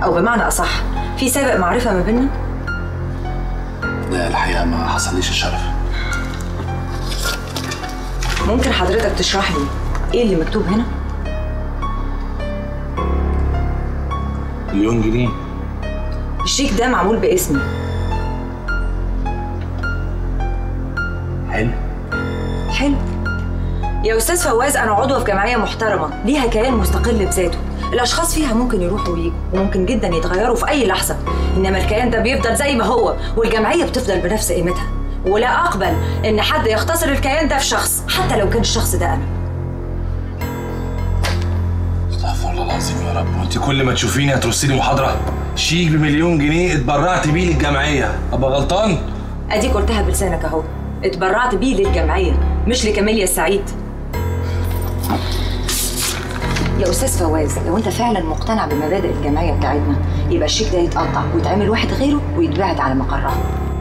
او بمعنى اصح في سابق معرفه ما بيننا لا الحقيقه ما حصليش الشرف ممكن حضرتك تشرح لي ايه اللي مكتوب هنا مليون جنيه الشيك ده معمول باسمي حلو حلو يا استاذ فواز انا عضوه في جمعيه محترمه ليها كيان مستقل بذاته الاشخاص فيها ممكن يروحوا ويجوا وممكن جدا يتغيروا في اي لحظه انما الكيان ده بيفضل زي ما هو والجمعيه بتفضل بنفس قيمتها ولا اقبل ان حد يختصر الكيان ده في شخص حتى لو كان الشخص ده انا استغفر الله العظيم يا رب وانت كل ما تشوفيني هترسي لي محاضره شيك بمليون جنيه اتبرعت بيه للجمعيه ابقى غلطان اديك قلتها بلسانك اهو اتبرعت بيه للجمعيه مش لكاميليا السعيد يا استاذ فواز لو انت فعلا مقتنع بمبادئ الجمعيه بتاعتنا يبقى الشيك ده يتقطع ويتعمل واحد غيره ويتبعت على مقرها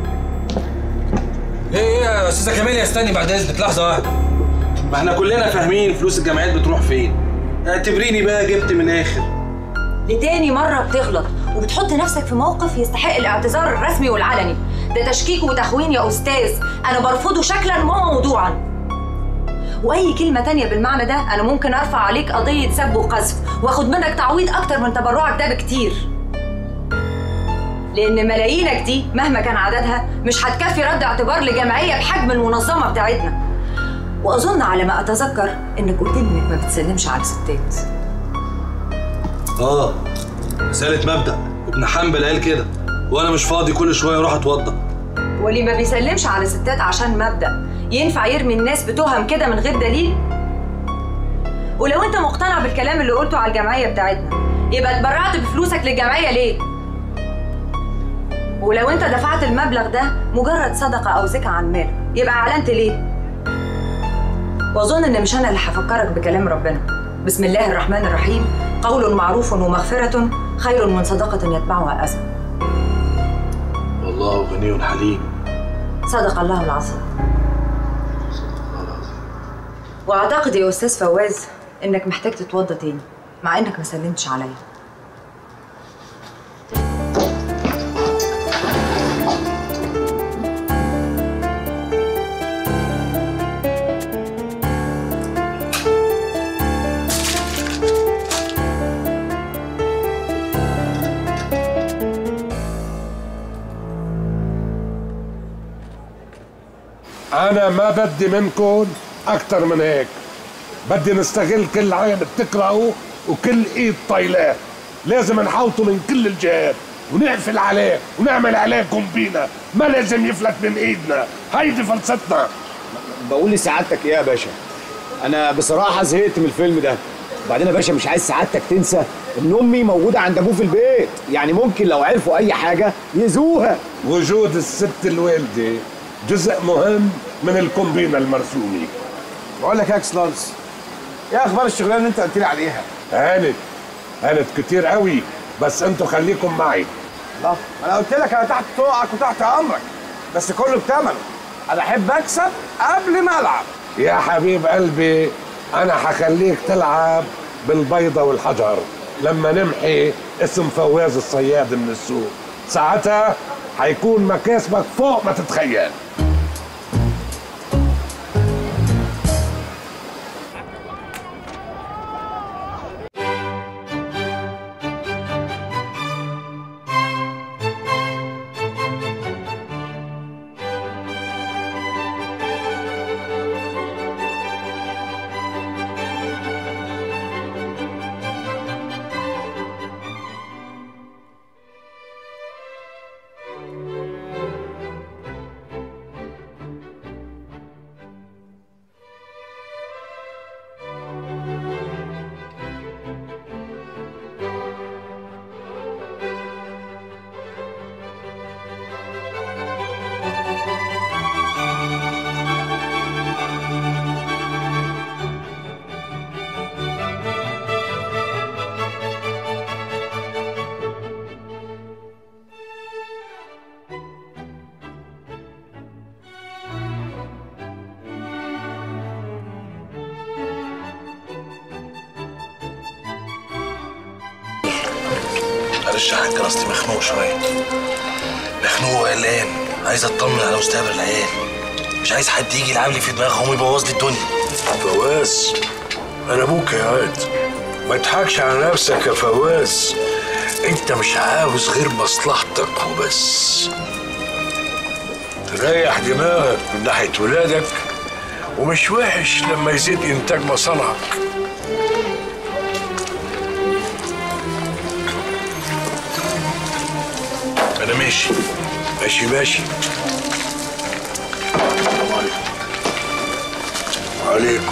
ايه ايه يا استاذه كاميليا استني بعد اذنك لحظه واحده ما احنا كلنا فاهمين فلوس الجمعيات بتروح فين اعتبريني بقى جبت من اخر لتاني مرة بتغلط وبتحط نفسك في موقف يستحق الاعتذار الرسمي والعلني ده تشكيك وتخوين يا أستاذ أنا برفضه شكلا وموضوعا وأي كلمة تانية بالمعنى ده أنا ممكن أرفع عليك قضية سب وقذف وآخد منك تعويض أكتر من تبرعك ده بكتير لأن ملايينك دي مهما كان عددها مش هتكفي رد اعتبار لجمعية بحجم المنظمة بتاعتنا وأظن على ما أتذكر إنك قلت لي إنك ما بتسلمش على ستات اه رساله مبدا ابن حنبل قال كده وانا مش فاضي كل شويه اروح اتوضى واللي ما بيسلمش على ستات عشان مبدأ ينفع يرمي الناس بتهم كده من غير دليل؟ ولو انت مقتنع بالكلام اللي قلته على الجمعية بتاعتنا يبقى اتبرعت بفلوسك للجمعية ليه؟ ولو انت دفعت المبلغ ده مجرد صدقة أو زكاة عن مالك يبقى أعلنت ليه؟ وأظن إن مش أنا اللي هفكرك بكلام ربنا بسم الله الرحمن الرحيم قول معروف ومغفرة خير من صدقة يتبعها أذى والله غني حليم صدق الله العظيم واعتقد يا استاذ فواز انك محتاج تتوضى تاني مع انك ما سلمتش عليا أنا ما بدي منكم أكتر من هيك بدي نستغل كل عين بتقرأه وكل إيد طايلاه لازم نحوطه من كل الجهات ونقفل عليه ونعمل عليه كومبينة ما لازم يفلت من إيدنا هيدي فلسفتنا بقول لسعادتك ايه يا باشا انا بصراحه زهقت من الفيلم ده وبعدين يا باشا مش عايز سعادتك تنسى ان امي موجوده عند ابوه في البيت يعني ممكن لو عرفوا اي حاجه يزوها وجود الست الوالدة جزء مهم من الكومبينة المرسومة بقول لك يا اكسلانس ايه اخبار الشغلانه اللي انت قلت لي عليها هانت هانت كتير قوي بس انتوا خليكم معي الله انا قلت لك انا تحت طوعك وتحت امرك بس كله بتمنه انا احب اكسب قبل ما العب يا حبيب قلبي انا حخليك تلعب بالبيضة والحجر لما نمحي اسم فواز الصياد من السوق ساعتها حيكون مكاسبك فوق ما تتخيل معلش يا حاج اصلي مخنوق شويه مخنوق وقلقان عايز اطمن على مستقبل العيال مش عايز حد يجي يلعب لي في دماغهم ويبوظ لي الدنيا فواز انا ابوك يا واد ما تضحكش على نفسك يا فواز انت مش عاوز غير مصلحتك وبس تريح دماغك من ناحيه ولادك ومش وحش لما يزيد انتاج مصانعك انا ماشي ماشي ماشي وعليكم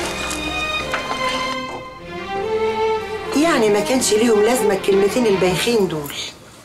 يعني ما كانش ليهم لازمه الكلمتين البايخين دول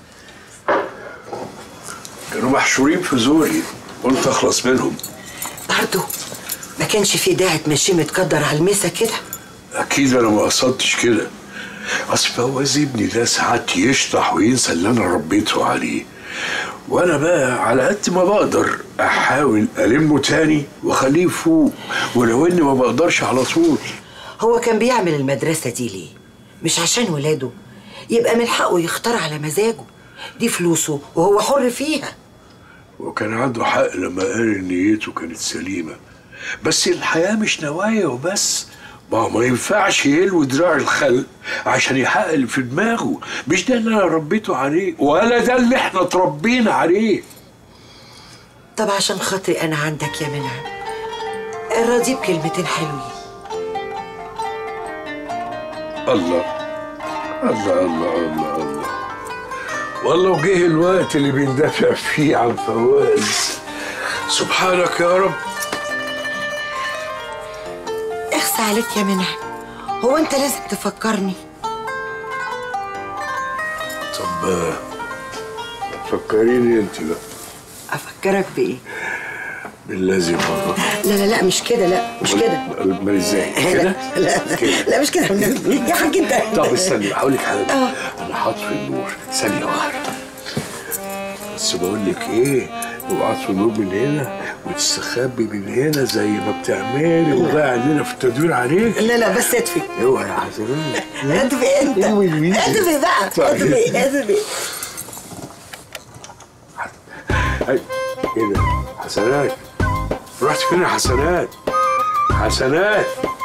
كانوا محشورين في زوري قلت اخلص منهم برضه ما كانش في داعي تمشيه متقدر على المسا كده اكيد انا ما قصدتش كده اصل فواز ابني ده ساعات يشطح وينسى اللي انا ربيته عليه وانا بقى على قد ما بقدر احاول المه تاني واخليه يفوق ولو اني ما بقدرش على طول هو كان بيعمل المدرسه دي ليه مش عشان ولاده يبقى من حقه يختار على مزاجه دي فلوسه وهو حر فيها وكان عنده حق لما قال ان نيته كانت سليمه بس الحياه مش نوايا وبس ما هو ما ينفعش يلوي دراع الخلق عشان يحقق اللي في دماغه مش ده اللي انا ربيته عليه ولا ده اللي احنا اتربينا عليه طب عشان خاطري انا عندك يا منعم راضي بكلمتين حلوين الله الله الله الله الله والله وجه الوقت اللي بندافع فيه عن فواز سبحانك يا رب اخس عليك يا منعم هو انت لازم تفكرني طب آه، فكريني انت بقى افكرك بايه بالذي مضى لا لا لا مش كده لا مش كده امال ازاي كده لا لا, لا مش كده يا حاج انت طب استني هقول لك حاجه آه. انا حاطط في النور ثانيه واحده بس بقول لك ايه اوعى في النور من هنا وتستخبي من هنا زي ما بتعملي وضيع عندنا في التدوير عليك لا لا بس ادفي اوعى يا حسنات ادفي انت ايوه الميزة. ادفي بقى طيب. ادفي ادفي أي، ايه ده حسنات رحت فين يا حسنات حسنات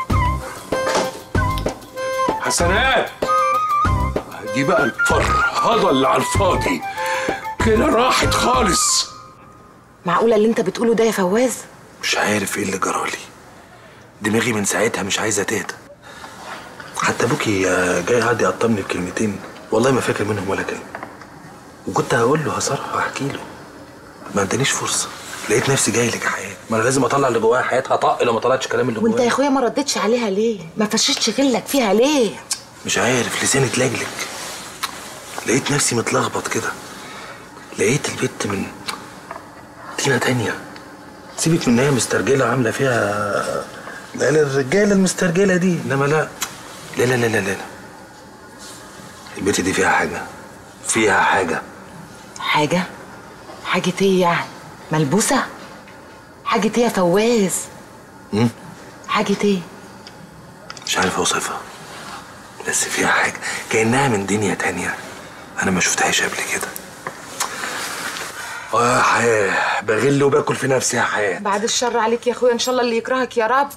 حسنات دي بقى الفرهضه اللي على الفاضي كده راحت خالص معقولة اللي انت بتقوله ده يا فواز؟ مش عارف ايه اللي جرالي دماغي من ساعتها مش عايزه تهدى حتى ابوكي آه، جاي قاعد يقطمني بكلمتين والله ما فاكر منهم ولا كلمه وكنت هقول له هصرح واحكي له ما ادانيش فرصه لقيت نفسي جاي لك يا حياه ما انا لازم اطلع اللي جوايا حياتها طق لو ما طلعتش كلام اللي وانت يا جوايا اخويا ما ردتش عليها ليه؟ ما فشتش غلك فيها ليه؟ مش عارف لساني اتلجلج لقيت نفسي متلخبط كده لقيت البت من تينا تانية سيبك من ان هي مسترجله عامله فيها لا لا الرجاله المسترجله دي انما لا لا لا لا لا لا البت دي فيها حاجه فيها حاجه حاجة؟ حاجة ايه يعني؟ ملبوسة؟ حاجة ايه يا فواز؟ مم؟ حاجة ايه؟ مش عارف اوصفها بس فيها حاجه كانها من دنيا تانية انا ما شفتهاش قبل كده اه يا حياه بغل وباكل في نفسي يا حياه بعد الشر عليك يا اخويا ان شاء الله اللي يكرهك يا رب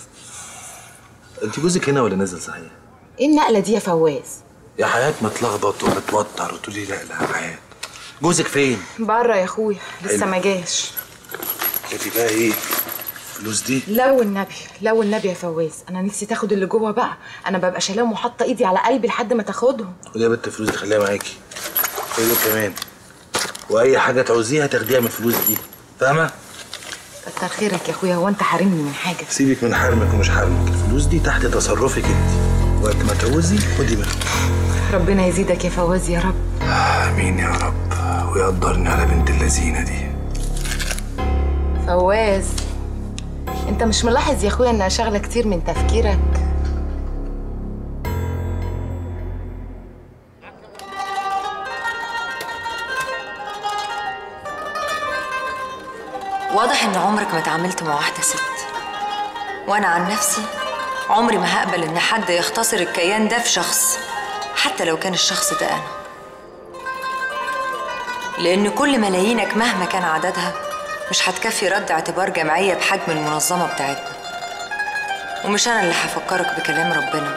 انت جوزك هنا ولا نازل صحيح ايه النقلة دي يا فواز؟ يا حياة متلخبط ومتوتر وتقولي لا لا يا حياة جوزك فين؟ بره يا اخويا لسه حلو. ما جاش انت بقى ايه؟ الفلوس دي لو النبي لو النبي يا فواز انا نفسي تاخد اللي جوه بقى انا ببقى شايلاهم وحاطه ايدي على قلبي لحد ما تاخدهم خدي يا بنت الفلوس دي خليها معاكي خدي دول كمان واي حاجة تعوزيها تاخديها من الفلوس دي فاهمة؟ كتر خيرك يا اخويا هو انت حارمني من حاجه سيبك من حرمك ومش حرمك الفلوس دي تحت تصرفك انت وقت ما تعوزي خدي منها ربنا يزيدك يا فواز يا رب امين يا رب ويقدرني على بنت اللذينة دي فواز انت مش ملاحظ يا اخويا انها شغله كتير من تفكيرك واضح ان عمرك ما اتعاملت مع واحده ست وانا عن نفسي عمري ما هقبل ان حد يختصر الكيان ده في شخص حتى لو كان الشخص ده انا لأن كل ملايينك مهما كان عددها مش هتكفي رد اعتبار جمعية بحجم المنظمة بتاعتنا ومش أنا اللي هفكرك بكلام ربنا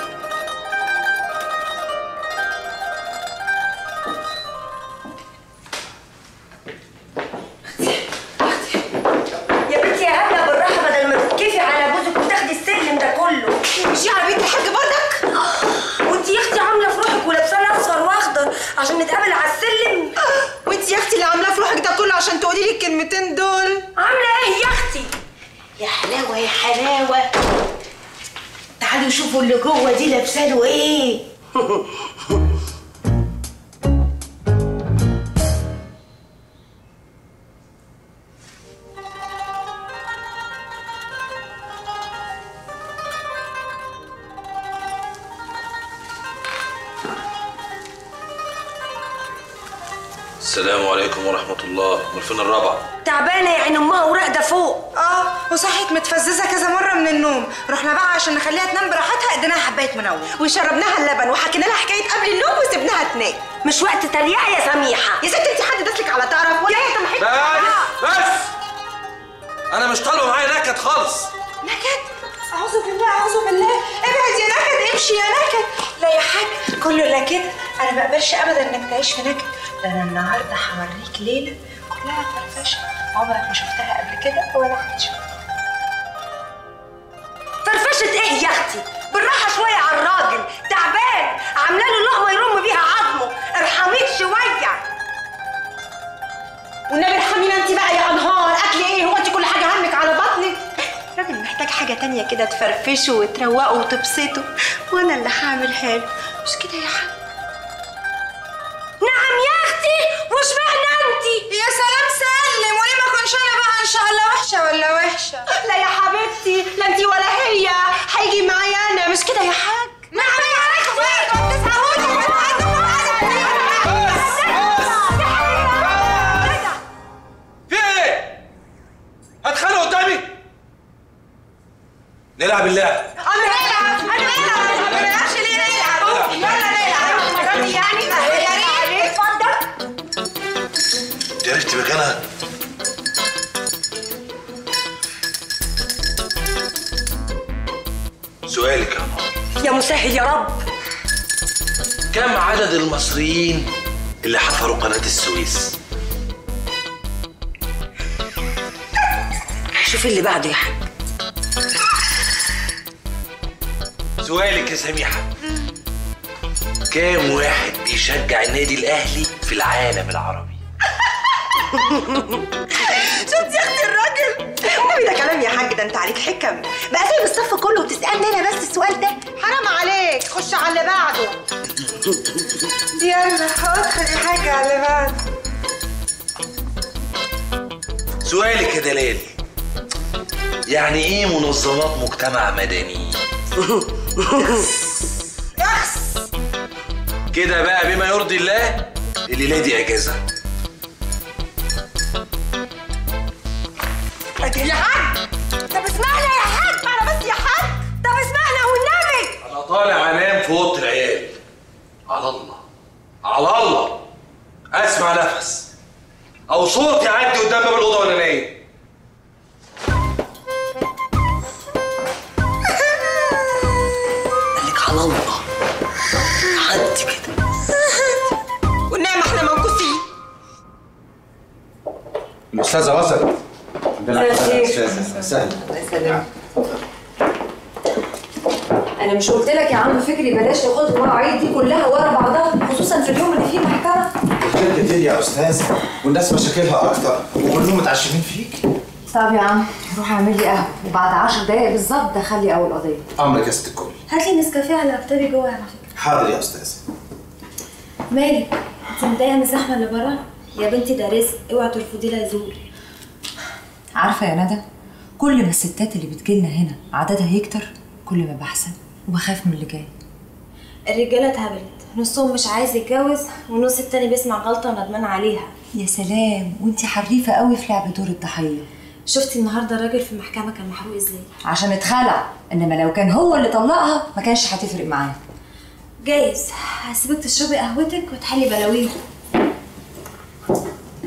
يا بنتي يا هبله بالراحه بدل ما تتكفي على جوزك وتاخدي السلم ده كله مش على بنت الحاج برضك وانت يا اختي عامله في روحك ولابسه لي اصفر واخضر عشان نتقابل على السلم وانت يا اختي اللي عاملاه في روحك ده كله عشان تقولي لي الكلمتين دول عامله ايه يا اختي يا حلاوه يا حلاوه تعالوا شوفوا اللي جوه دي لابسه له ايه السلام عليكم ورحمة الله من فين الرابعة تعبانه يا عين امها وراقده فوق اه وصحت متفززه كذا مره من النوم رحنا بقى عشان نخليها تنام براحتها اديناها حبايه منوم وشربناها اللبن وحكينا لها حكايه قبل النوم وسبناها تنام مش وقت تريقه يا سميحه يا ست انت حد داسلك على طرف ولا انت محيط بس بس انا مش طالبه معايا نكد خالص نكد اعوذ بالله اعوذ بالله ابعد يا نكد امشي يا نكد لا يا حاج كله لا كده انا ما اقبلش ابدا انك تعيش في نكد ده انا النهارده هوريك ليله كلها فرفشه عمرك ما شفتها قبل كده ولا هتشوفها فرفشه ايه يا اختي بالراحه شويه على الراجل تعبان عامله له لقمه يرم بيها عظمه ارحميه شويه والنبي ارحمينا انت بقى يا انهار اكل ايه هو انت كل حاجه همك على بطنك الراجل محتاج حاجه تانية كده تفرفشه وتروقه وتبسطه وانا اللي هعملها له مش كده يا حاج نعم يا اختي وش معنى انت يا سلام سلم وليه ما كنش انا بقى ان شاء الله وحشه ولا وحشه لا يا حبيبتي لا انت ولا هي هيجي معايا انا مش كده يا حاج نعم يا اختي ما تسعوش في ايه؟ هتخانقوا قدامي؟ نلعب اللعب انا نلعب انا نلعب ما نلعبش ليه نلعب يلا نلعب المره دي يعني يا ريت اتفضل انت عرفت مكانها؟ سؤالك يا نهار يا مسهل يا رب كم عدد المصريين اللي حفروا قناة السويس؟ شوف اللي بعده يا حاج سؤالك يا سميحة كام واحد بيشجع النادي الأهلي في العالم العربي؟ شفت يا اختي الراجل النبي ده كلام يا حاج ده انت عليك حكم بقى سايب الصف كله وتسالني انا بس السؤال ده حرام عليك خش على اللي بعده يلا ادخل يا حاج على اللي بعده سؤالك يا دلال يعني ايه منظمات مجتمع مدني؟ كده بقى بما يرضي الله الليله دي اجازه يا حاج طب اسمعنا يا حاج انا بس يا حاج طب اسمعنا والنبي انا طالع انام في اوضه العيال على الله على الله اسمع نفس او صوت يعدي قدام باب الاوضه وانا نايم قالك على الله عدي كده والنعمه احنا موكوسين الاستاذه وصلت سهل سلام انا مش قلت لك يا عم فكري بلاش تاخد المواعيد دي كلها ورا بعضها خصوصا في اليوم اللي فيه محكمه كتير كتير يا استاذ والناس مشاكلها اكتر وكلهم متعشمين فيك طب يا عم روح اعمل لي قهوه وبعد 10 دقايق بالظبط دخل لي اول قضيه امرك يا ست الكل هات لي نسكافيه على مكتبي جوه على فكره حاضر يا استاذ مالك انت متضايقه من الزحمه اللي بره يا بنتي ده رزق اوعي ترفضي لها يزول عارفه يا ندى كل ما الستات اللي بتجيلنا هنا عددها يكتر كل ما بحسن وبخاف من اللي جاي الرجاله اتهبلت نصهم مش عايز يتجوز والنص التاني بيسمع غلطه وندمان عليها يا سلام وانتي حريفه قوي في لعب دور الضحيه شفتي النهارده الراجل في المحكمه كان محروق ازاي عشان اتخلع انما لو كان هو اللي طلقها ما كانش هتفرق معاه جايز هسيبك تشربي قهوتك وتحلي بلاويكم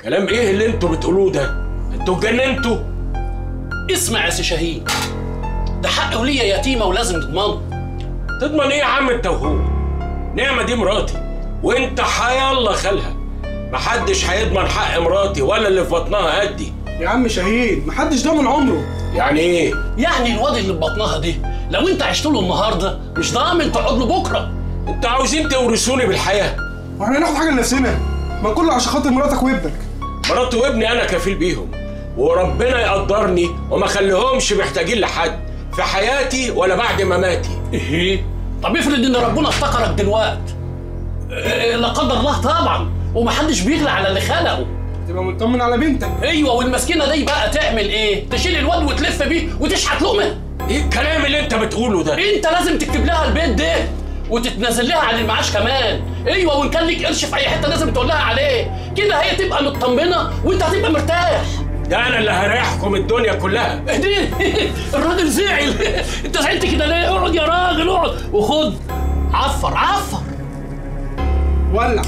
كلام ايه اللي انتوا بتقولوه ده انتوا اتجننتوا اسمع يا سي شاهين ده حق وليا يتيمه ولازم تضمنه تضمن ايه يا عم انت وهو نعمه دي مراتي وانت حيالله خالها محدش هيضمن حق مراتي ولا اللي في بطنها قدي يا عم شاهين محدش ضامن عمره يعني ايه يعني الواد اللي في بطنها دي لو انت عشت له النهارده مش ضامن تقعد له بكره انتوا عاوزين تورثوني بالحياه واحنا هناخد حاجه لنفسنا ما كله عشان خاطر مراتك وابنك مراتي وابني انا كفيل بيهم وربنا يقدرني وما خليهمش محتاجين لحد في حياتي ولا بعد مماتي ايه طب افرض ان ربنا افتكرك دلوقتي إيه، لا قدر الله طبعا ومحدش بيغلى على اللي خلقه تبقى مطمن على بنتك ايوه والمسكينه دي بقى تعمل ايه تشيل الواد وتلف بيه وتشحت لقمه ايه الكلام اللي انت بتقوله ده انت لازم تكتب لها البيت ده وتتنازل لها عن المعاش كمان ايوه وان كان ليك قرش في اي حته لازم تقول لها عليه كده هي تبقى مطمنه وانت هتبقى مرتاح ده انا اللي هريحكم الدنيا كلها اهدي الراجل زعل انت زعلت كده ليه اقعد يا راجل اقعد وخد عفر عفر ولع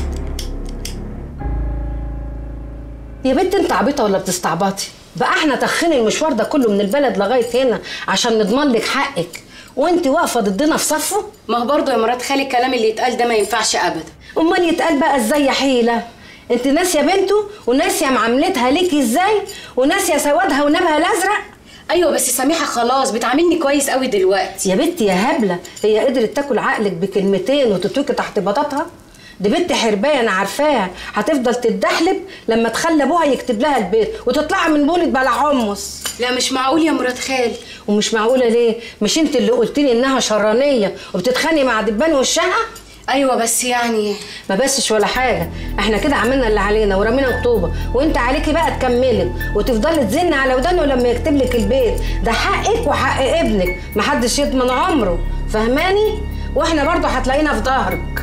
يا بنت انت عبيطه ولا بتستعبطي بقى احنا تخين المشوار ده كله من البلد لغايه هنا عشان نضمن لك حقك وانت واقفه ضدنا في صفه ما هو برضه يا مرات خالي الكلام اللي يتقال ده ما ينفعش ابدا امال يتقال بقى ازاي يا حيله انت ناسيه بنته وناسيه معاملتها ليكي ازاي وناسيه سوادها ونبها الازرق ايوه بس سميحه خلاص بتعاملني كويس قوي دلوقتي يا بنتي يا هبله هي قدرت تاكل عقلك بكلمتين وتتوكي تحت بطاطها دي بنت حربايه انا عارفاها هتفضل تتدحلب لما تخلي ابوها يكتب لها البيت وتطلع من بولد بلا حمص لا مش معقول يا مرات خالي ومش معقوله ليه مش انت اللي قلت لي انها شرانيه وبتتخانقي مع دبان وشها ايوه بس يعني ما بسش ولا حاجه احنا كده عملنا اللي علينا ورمينا الطوبه وانت عليكي بقى تكملي وتفضلي تزن على ودانه لما يكتب لك البيت ده حقك وحق ابنك محدش يضمن عمره فهماني واحنا برضه هتلاقينا في ظهرك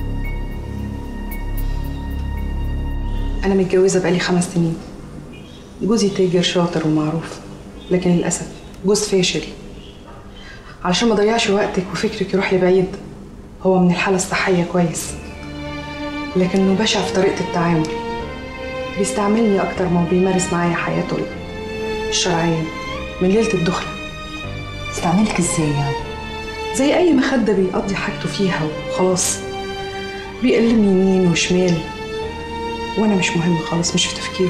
أنا متجوزة بقالي خمس سنين جوزي تاجر شاطر ومعروف لكن للأسف جوز فاشل علشان ما ضيعش وقتك وفكرك يروح لبعيد هو من الحالة الصحية كويس لكنه بشع في طريقة التعامل بيستعملني أكتر ما هو بيمارس معايا حياته الشرعية من ليلة الدخلة استعملك ازاي يعني؟ زي أي مخدة بيقضي حاجته فيها وخلاص بيقلم يمين وشمال وانا مش مهم خالص مش في تفكيره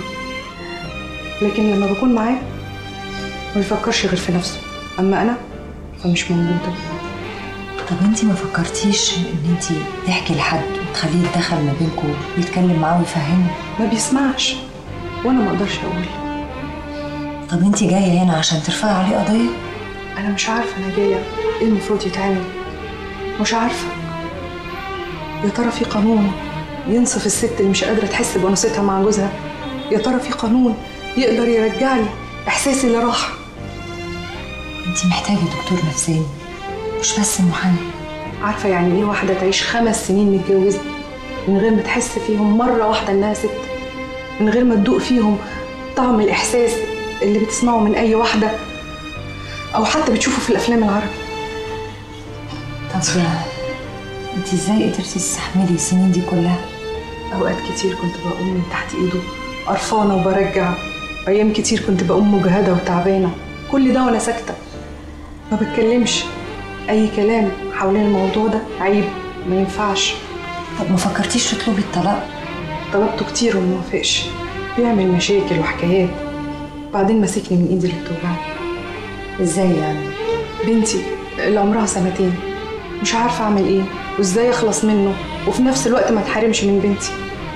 لكن لما بكون معاه ما بيفكرش غير في نفسه اما انا فمش موجوده طب انت ما فكرتيش ان انت تحكي لحد وتخليه يتدخل ما بينكم ويتكلم معاه ويفهمه ما بيسمعش وانا ما اقدرش اقول طب انت جايه هنا عشان ترفعي عليه قضيه انا مش عارفه انا جايه ايه المفروض يتعمل مش عارفه يا ترى في قانون ينصف الست اللي مش قادره تحس بانوثتها مع جوزها يا ترى في قانون يقدر يرجع لي احساسي اللي راح انت محتاجه دكتور نفساني مش بس محامي عارفه يعني ايه واحده تعيش خمس سنين متجوزه من غير ما تحس فيهم مره واحده انها ست من غير ما تدوق فيهم طعم الاحساس اللي بتسمعه من اي واحده او حتى بتشوفه في الافلام العربي طب انت ازاي قدرتي تستحملي السنين دي كلها اوقات كتير كنت بقوم من تحت ايده قرفانه وبرجع ايام كتير كنت بقوم مجهده وتعبانه كل ده وانا ساكته ما بتكلمش اي كلام حوالين الموضوع ده عيب ما ينفعش طب ما فكرتيش تطلبي الطلاق طلبته كتير وما وافقش بيعمل مشاكل وحكايات بعدين ماسكني من ايدي اللي بتوجعني ازاي يعني بنتي اللي عمرها سنتين مش عارفه اعمل ايه وازاي اخلص منه وفي نفس الوقت ما اتحرمش من بنتي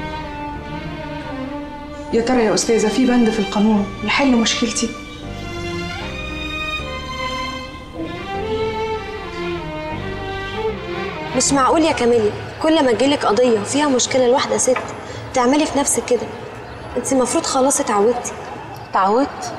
يا ترى يا استاذه في بند في القانون يحل مشكلتي مش معقول يا كاميليا كل ما تجيلك قضية فيها مشكلة لواحدة ست تعملي في نفسك كده انت المفروض خلاص اتعودتي اتعودت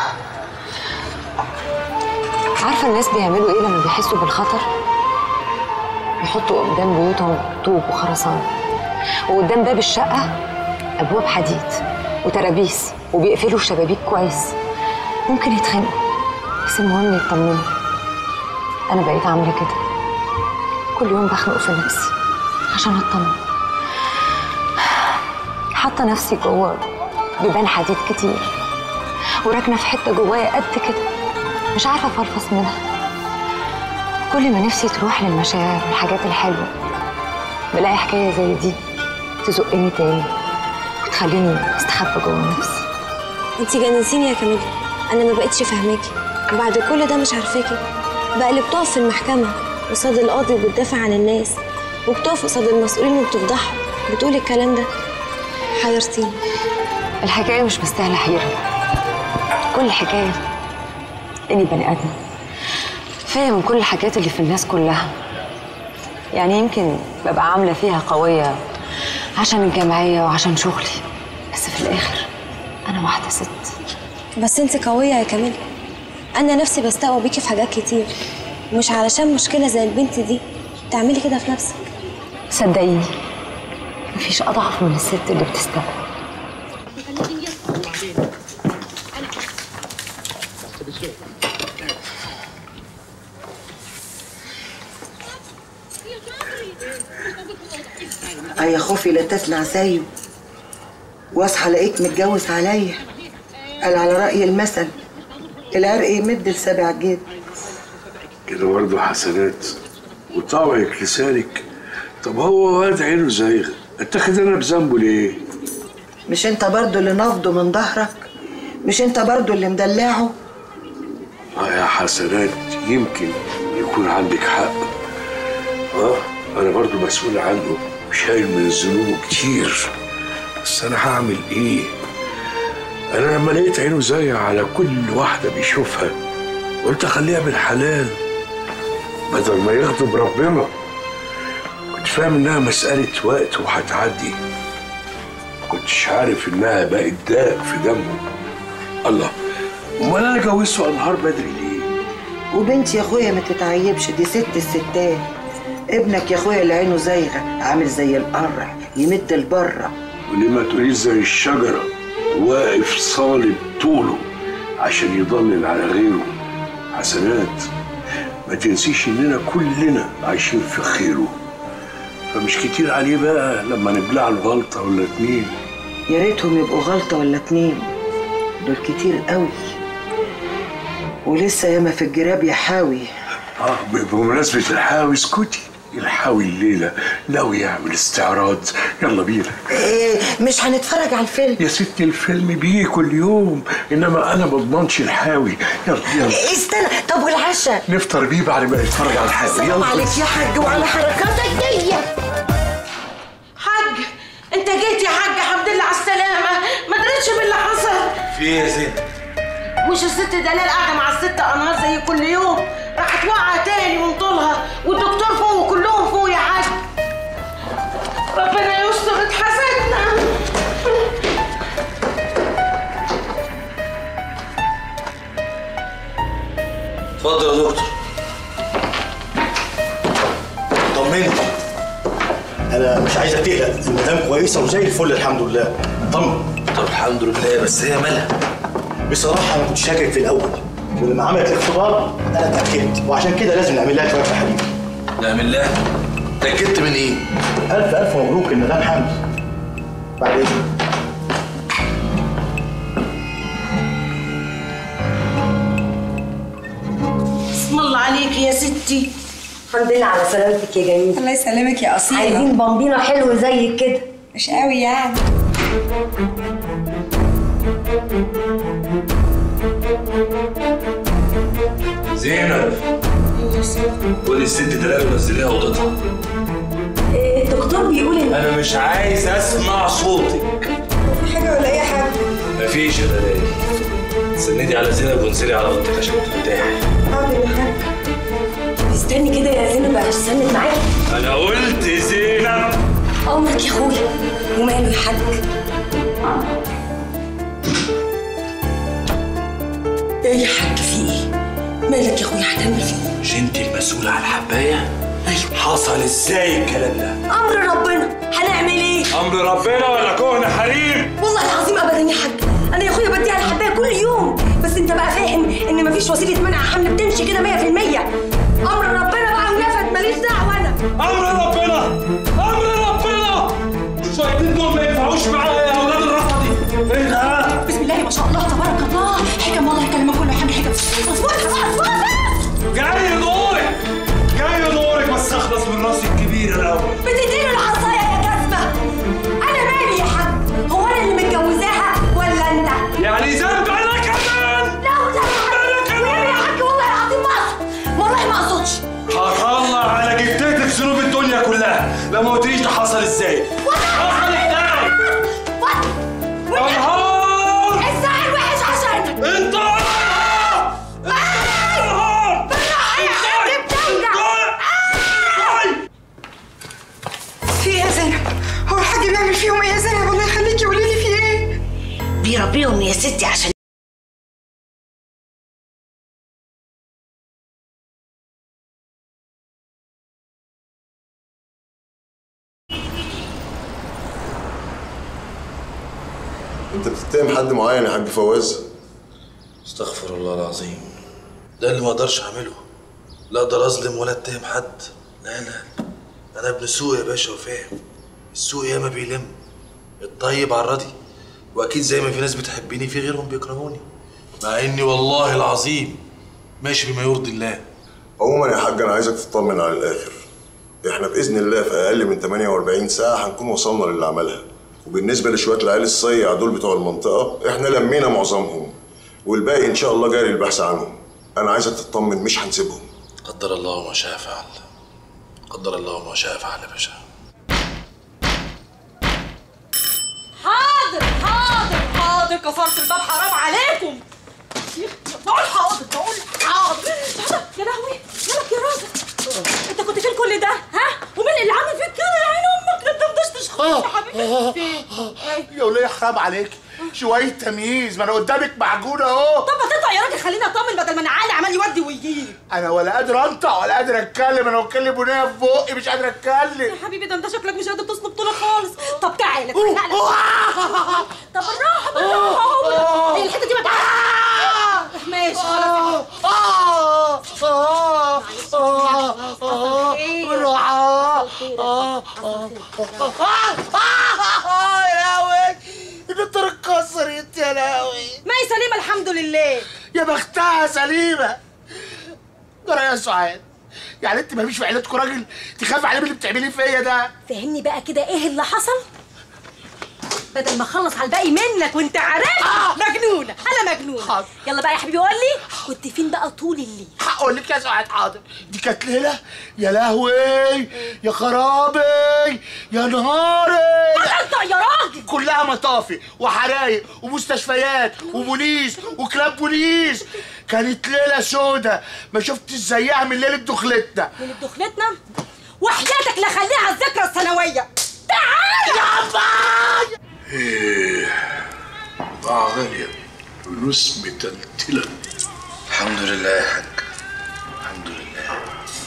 عارفه الناس بيعملوا ايه لما بيحسوا بالخطر يحطوا قدام بيوتهم طوب وخرسانه وقدام باب الشقه ابواب حديد وترابيس وبيقفلوا الشبابيك كويس ممكن يتخانقوا بس المهم يطمنوا انا بقيت عامله كده كل يوم بخنق في نفسي عشان اطمن حاطه نفسي جوه بيبان حديد كتير وراكنه في حته جوايا قد كده مش عارفه افرفص منها كل ما نفسي تروح للمشاعر والحاجات الحلوه بلاقي حكايه زي دي تزقني تاني وتخليني استخبى جوه نفسي انت جننتيني يا كاميليا انا ما بقتش فاهماكي وبعد كل ده مش عارفاكي بقى اللي بتقف في المحكمه قصاد القاضي وبتدافع عن الناس وبتقف قصاد المسؤولين وبتفضحهم بتقولي الكلام ده حيرتيني الحكايه مش مستاهله حيره كل حكايه اني بني ادم فاهم كل الحاجات اللي في الناس كلها يعني يمكن ببقى عامله فيها قويه عشان الجمعيه وعشان شغلي بس في الاخر انا واحده ست بس انت قويه يا كاميليا انا نفسي بستقوى بيكي في حاجات كتير مش علشان مشكله زي البنت دي تعملي كده في نفسك صدقيني مفيش اضعف من الست اللي بتستقوى يا خوفي لا تسمع زيه واصحى الاقيك متجوز عليا قال على رأي المثل العرق يمد لسبع جد كده برضه حسنات وطوعك لسانك طب هو واد عينه زايغه اتخذ انا بذنبه ليه؟ مش انت برضو اللي نافضه من ظهرك مش انت برضو اللي مدلعه اه يا حسنات يمكن يكون عندك حق اه انا برضو مسؤول عنه وشايل من ذنوبه كتير بس انا هعمل ايه انا لما لقيت عينه زايغه على كل واحده بيشوفها قلت اخليها بالحلال بدل ما يغضب ربنا كنت فاهم انها مسألة وقت وهتعدي كنتش عارف انها بقت داء في دمه الله امال انا جوزته انهار بدري ليه؟ وبنتي يا اخويا ما تتعيبش دي ست الستات ابنك يا اخويا اللي عينه زايغه عامل زي القرع يمد لبره وليه ما تقوليش زي الشجرة واقف صالب طوله عشان يضلل على غيره حسنات ما تنسيش اننا كلنا عايشين في خيره فمش كتير عليه بقى لما نبلع له غلطة ولا اتنين يا ريتهم يبقوا غلطه ولا اتنين دول كتير قوي ولسه ياما في الجراب يحاوي اه بمناسبة الحاوي اسكتي الحاوي الليلة ناوي يعمل استعراض يلا بينا إيه مش هنتفرج على الفيلم يا ستي الفيلم بيه كل يوم انما انا ما اضمنش الحاوي يلا يلا استنى طب والعشاء نفطر بيه بعد ما نتفرج على الحاوي سلام يلا عليك يا حاج وعلى حركاتك دي حاج انت جيت يا حاج الحمد لله على السلامه ما دريتش باللي حصل في ايه يا زين؟ مش الست دلال قاعده مع الست انهار زي كل يوم راحت واقعه تاني من طولها والدكتور فوق وكلهم فوق يا حاج ربنا يستر اتحسدنا اتفضل يا دكتور طمني انا مش عايزك تقلق المدام كويسه وزي الفل الحمد لله طمن طب الحمد لله بس هي مالها بصراحه انا كنت شاكك في الاول ولما عملت الاختبار انا اتاكدت وعشان كده لازم نعمل لها شويه تحاليل نعمل لها اتاكدت من ايه؟ الف الف مبروك المدام حمد بعدين اسم الله عليك يا ستي الحمد لله على سلامتك يا جميل الله يسلمك يا أصيلة عايزين بامبينو حلو زيك كده مش قوي يعني زينب خدي الست دلال ونزليها اوضتها الدكتور بيقول ان انا مش عايز اسمع صوتك في حاجة ولا إيه يا حاج؟ مفيش يا دلال سندي على زينب وانزلي على اوضتك عشان ترتاحي حاضر يا حاج استني كده يا زينب هستنى معاك انا قلت زينب امرك يا اخويا وماله يا حاج ايه يا حاج في ايه مالك يا اخويا هتعمل فيه مش انت المسؤولة عن الحباية؟ ايوه حصل ازاي الكلام ده؟ امر ربنا هنعمل ايه امر ربنا ولا كهن حريم؟ والله العظيم ابدا يا حاج انا يا اخويا بديها الحبايه كل يوم بس انت بقى فاهم ان مفيش وسيله منع حمل بتمشي كده 100% امر ربنا بقى ونفد ماليش دعوه انا امر ربنا امر ربنا الشياطين دول ما ينفعوش معايا يا اولاد الرفضي ايه ده لا ما قلتليش ده حصل ازاي حصل ازاي انهار الساعة الوحش عشانك انت في ايه يا زينب؟ هو الحاج بيعمل فيهم ايه يا زينب؟ الله يخليكي قولي لي في ايه؟ بيربيهم يا ستي عشان انت بتتهم حد معين يا حاج فواز استغفر الله العظيم ده اللي ما اقدرش اعمله لا اقدر اظلم ولا اتهم حد لا لا انا ابن سوق يا باشا وفاهم السوق ياما بيلم الطيب على الراضي واكيد زي ما في ناس بتحبني في غيرهم بيكرهوني مع اني والله العظيم ماشي بما يرضي الله عموما يا حاج انا عايزك تطمن على الاخر احنا باذن الله في اقل من 48 ساعه هنكون وصلنا للي عملها وبالنسبه لشويه العيال الصيع دول بتوع المنطقه احنا لمينا معظمهم والباقي ان شاء الله جاري البحث عنهم انا عايزك تطمن مش هنسيبهم قدر الله ما شاء فعل قدر الله ما شاء فعل يا باشا حاضر حاضر حاضر كفرت الباب حرام عليكم بقول حاضر بقول حاضر يا لهوي مالك يا راجل انت كنت فين كل ده ها ومين اللي عامل فيك كده يا عين امك ده انت مدشتش خالص يا حبيبي فين يا وليه حرام عليك شويه تمييز ما انا قدامك معجون اهو طب ما تطلع يا راجل خليني اطمن بدل ما انا عالي عمال يودي ويجيب انا ولا قادر انطق ولا قادر اتكلم انا بتكلم بنيه في بقي مش قادر اتكلم يا حبيبي ده انت شكلك مش قادر تصلب طولك خالص طب تعالى تعالى طب بالراحه بالراحه هي الحته دي ما تعالى ماشي خلاص يا لهوي النطر اتكسر انت يا لهوي ما هي سليمه الحمد لله يا بختها سليمه جرى يا سعاد يعني انت مفيش في عيلتكم راجل تخاف عليه من اللي بتعمليه فيا ده فهمني بقى كده ايه اللي حصل بدل ما اخلص على الباقي منك وانت عارف مجنونه انا مجنونه يلا بقى يا حبيبي قول لي كنت فين بقى طول الليل هقول لك يا سعاد حاضر دي كانت ليله يا لهوي يا خرابي يا نهاري انت يا راجل كلها مطافي وحرايق ومستشفيات وبوليس وكلاب بوليس كانت ليله سودة ما شفتش زيها من ليله دخلتنا من دخلتنا وحياتك لا خليها الذكرى السنويه تعال يا ايه بضاعة غالية فلوس متلتلة الحمد لله يا حاج الحمد لله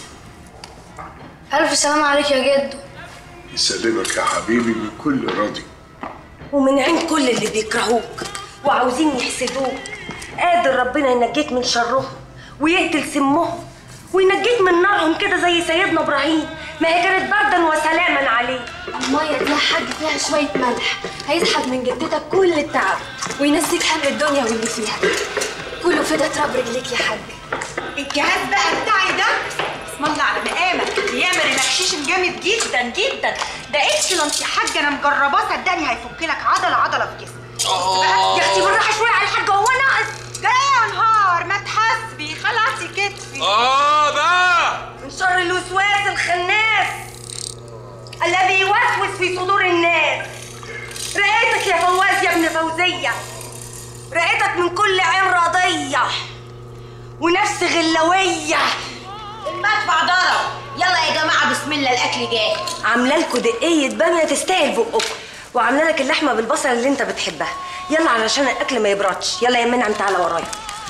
ألف سلام عليك يا جدو يسلمك يا حبيبي بكل راضي ومن عين كل اللي بيكرهوك وعاوزين يحسدوك قادر ربنا ينجيك من شرهم ويقتل سمهم وينجيك من نارهم كده زي سيدنا ابراهيم ما هي كانت بردا وسلاما عليه المية دي يا حاج فيها شوية ملح هيسحب من جدتك كل التعب وينسيك حمل الدنيا واللي فيها كله فدا تراب رجليك يا حاج الجهاز بقى بتاعي ده اسم الله على مقامك بيعمل ريلاكسيشن جامد جدا جدا ده اكسلنت يا حاج انا مجرباه صدقني هيفك لك عضله عضله في جسمك بقى يا اختي بالراحه شويه على الحاج هو ناقص جاي يا نهار ما تحاسبي خلاصي كتفي اه بقى من شر الوسواس الخناس الذي يوسوس في صدور الناس رقيتك يا فواز يا ابن فوزية رقيتك من كل عين راضية ونفس غلوية المدفع ضرب يلا يا جماعه بسم الله الاكل جاهز عامله لكم دقية بامية تستاهل بقكم وعامله لك اللحمة بالبصل اللي انت بتحبها يلا علشان الاكل ما يبردش يلا يا منعم تعالى ورايا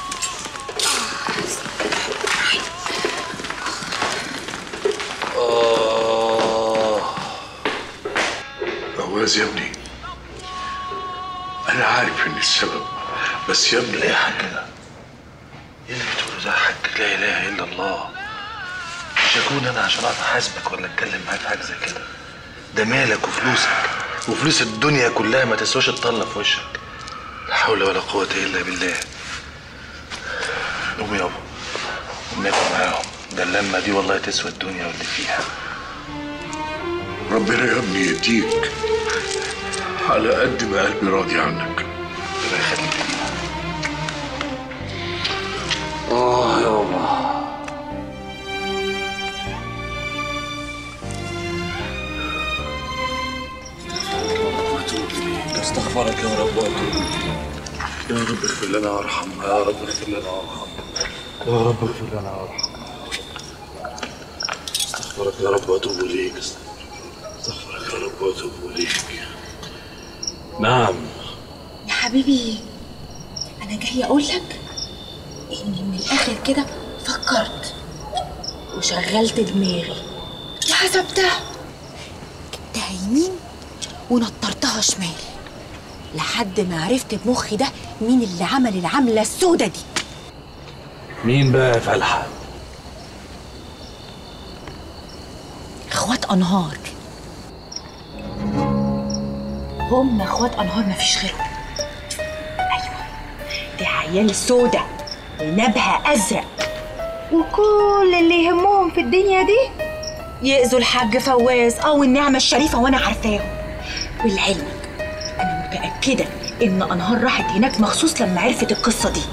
آه فواز يا ابني أنا عارف إن السبب بس يا ابني لا يا حاج لا ايه اللي بتقوله ده يا حاج لا اله الا الله مش هكون انا عشان اقعد احاسبك ولا اتكلم معاك في حاجه زي كده ده مالك وفلوسك وفلوس الدنيا كلها ما تسواش الطله في وشك لا حول ولا قوه الا بالله قوم يابا قوم ناكل معاهم ده اللمه دي والله تسوى الدنيا واللي فيها ربنا يا ابني يديك على قد ما قلبي راضي عنك ربنا يخليك آه يابا استغفرك يا رب واتوب يا رب اغفر لنا وارحم يا رب اغفر لنا وارحم يا رب اغفر لنا وارحم استغفرك يا رب واتوب اليك استغفرك يا رب واتوب اليك نعم يا حبيبي انا جاي اقول لك اني من الاخر كده فكرت وشغلت دماغي وحسبتها جبتها يمين ونطرتها شمال لحد ما عرفت بمخي ده مين اللي عمل العملة السودة دي مين بقى يا فلحة؟ اخوات انهار هم اخوات انهار مفيش غيرهم ايوه دي عيال سودة ونبها ازرق وكل اللي يهمهم في الدنيا دي يأذوا الحاج فواز او النعمة الشريفة وانا عارفاهم ولعلمك انا متأكدة ان انهار راحت هناك مخصوص لما عرفت القصة دي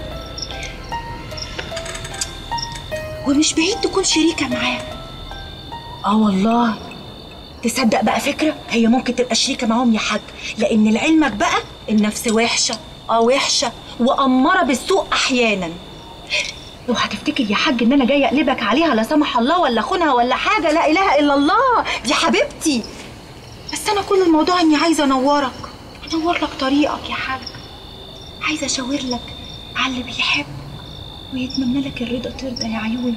ومش بعيد تكون شريكة معاه اه والله تصدق بقى فكرة هي ممكن تبقى شريكة معاهم يا حاج لأن لعلمك بقى النفس وحشة اه وحشة وأمارة بالسوء أحيانا لو هتفتكر يا حاج ان انا جايه اقلبك عليها لا سمح الله ولا اخونها ولا حاجه لا اله الا الله دي حبيبتي بس انا كل الموضوع اني عايزه انورك انور لك طريقك يا حاج عايزه اشاور لك على اللي بيحب ويتمنى لك الرضا ترضى يا عيوني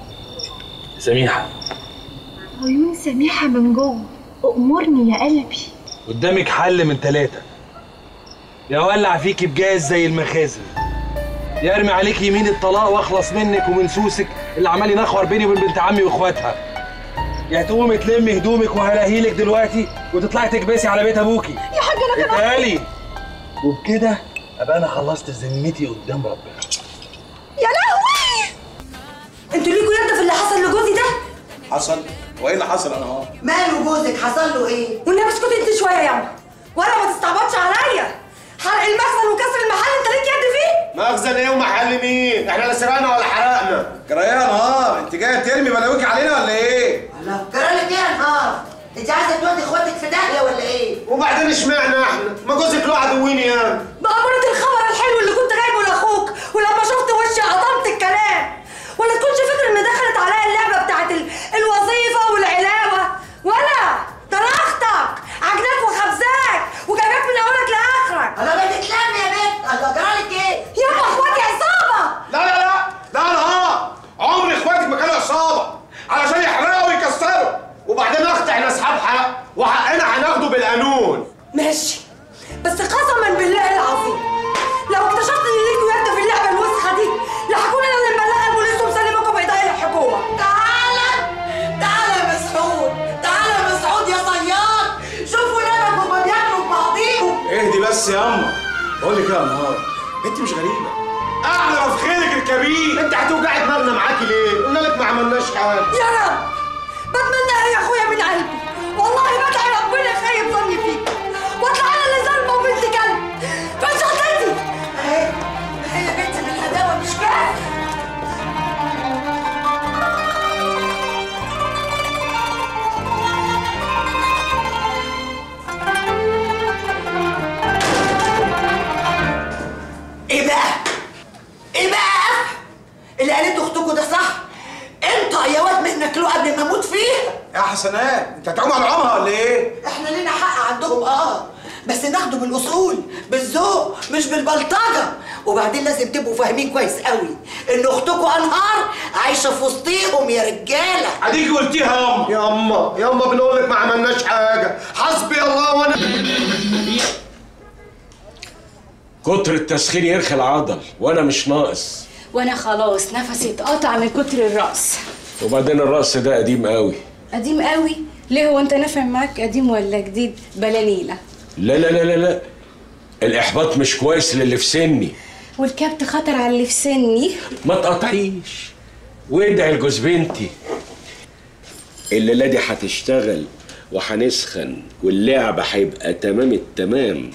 سميحة عيون سميحه من جوه امرني يا قلبي قدامك حل من ثلاثة يا ولع فيكي بجاز زي المخازن يا ارمي عليك يمين الطلاق واخلص منك ومن سوسك اللي عمال ينخور بيني وبين بنت عمي واخواتها يا تقومي تلمي هدومك وهلاهيلك دلوقتي وتطلعي تكبسي على بيت ابوكي يا حاج انا كمان اتقالي وبكده ابقى انا خلصت ذمتي قدام ربنا يا لهوي انتوا ليكوا يد في اللي حصل لجوزي ده حصل وايه اللي حصل انا اهو ماله جوزك حصل له ايه؟ والنبي اسكتي انت شويه يا عم ولا ما تستعبطش عليا حرق المخزن وكسر المحل انت ليك يد فيه مخزن ايه ومحل مين؟ احنا لا سرقنا ولا حرقنا جرايه يا نهار انت جايه ترمي بلاويك علينا ولا ايه؟ الله جرالك ايه يا نهار؟ انت عايزه تودي اخواتك في داهيه ولا ايه؟ وبعدين اشمعنى احنا؟ ما جوزك له عدوين يعني بأمارة الخبر الحلو اللي كنت جايبه لاخوك ولما شفت وشي قطمت الكلام ولا تكونش فاكر ان دخلت عليا اللعبه بتاعت ال- الوظيفه والعلاوه ولا ده انا اختك عجناك وخبزاك وجايباك من اولك لاخرك الله ما تتلم يا بنت الله جرالك ايه؟ يابا اخواتي عصابه لا لا لا لا لا عمر اخواتك ما كانوا عصابه علشان يحرقوا ويكسروا وبعدين اختي احنا اصحاب حق وحقنا هناخده بالقانون ماشي بس قسما بالله العظيم لو اكتشفت ان ليكوا يد في اللعبه الوسخه دي لهكون انا اللي مبلغه البوليس ومسلمكم بايديا الحكومه تعالى تعالى يا مسعود تعالى يا مسعود يا صياد شوفوا ولادك هما بياكلوا في بعضيهم اهدي بس يا اما بقول لك ايه يا نهار انت مش غريبه اعلى في خيرك الكبير انت هتوجعي دماغنا معاكي ليه؟ قلنا لك ما عملناش حاجه يا رب بتمنى يا اخويا من قلبي والله بدعي ربنا يخيب ظني فيك واطلع انا اللي ظالمه وبنت كلب فين شغلتي؟ اهي اهي يا بنت بالهداوه مش كده ايه بقى؟ ايه بقى؟ اللي قالته اختكوا ده صح؟ انت يا واد منك له قبل ما اموت فيها يا حسنات انت هتعوم على عمها ولا ايه؟ احنا لينا حق عندهم اه بس ناخده بالاصول بالذوق مش بالبلطجه وبعدين لازم تبقوا فاهمين كويس قوي ان اختكم انهار عايشه في وسطيهم يا رجاله اديكي قلتيها يا اما يا اما يا اما بنقول لك ما عملناش حاجه حسبي الله وانا كتر التسخين يرخي العضل وانا مش ناقص وانا خلاص نفسي اتقطع من كتر الرقص وبعدين الرقص ده قديم قوي قديم قوي ليه هو انت نافع معاك قديم ولا جديد بلا نيله لا لا لا لا لا الاحباط مش كويس للي في سني والكبت خطر على اللي في سني ما تقطعيش وادعي لجوز بنتي الليله دي هتشتغل وهنسخن واللعبه هيبقى تمام التمام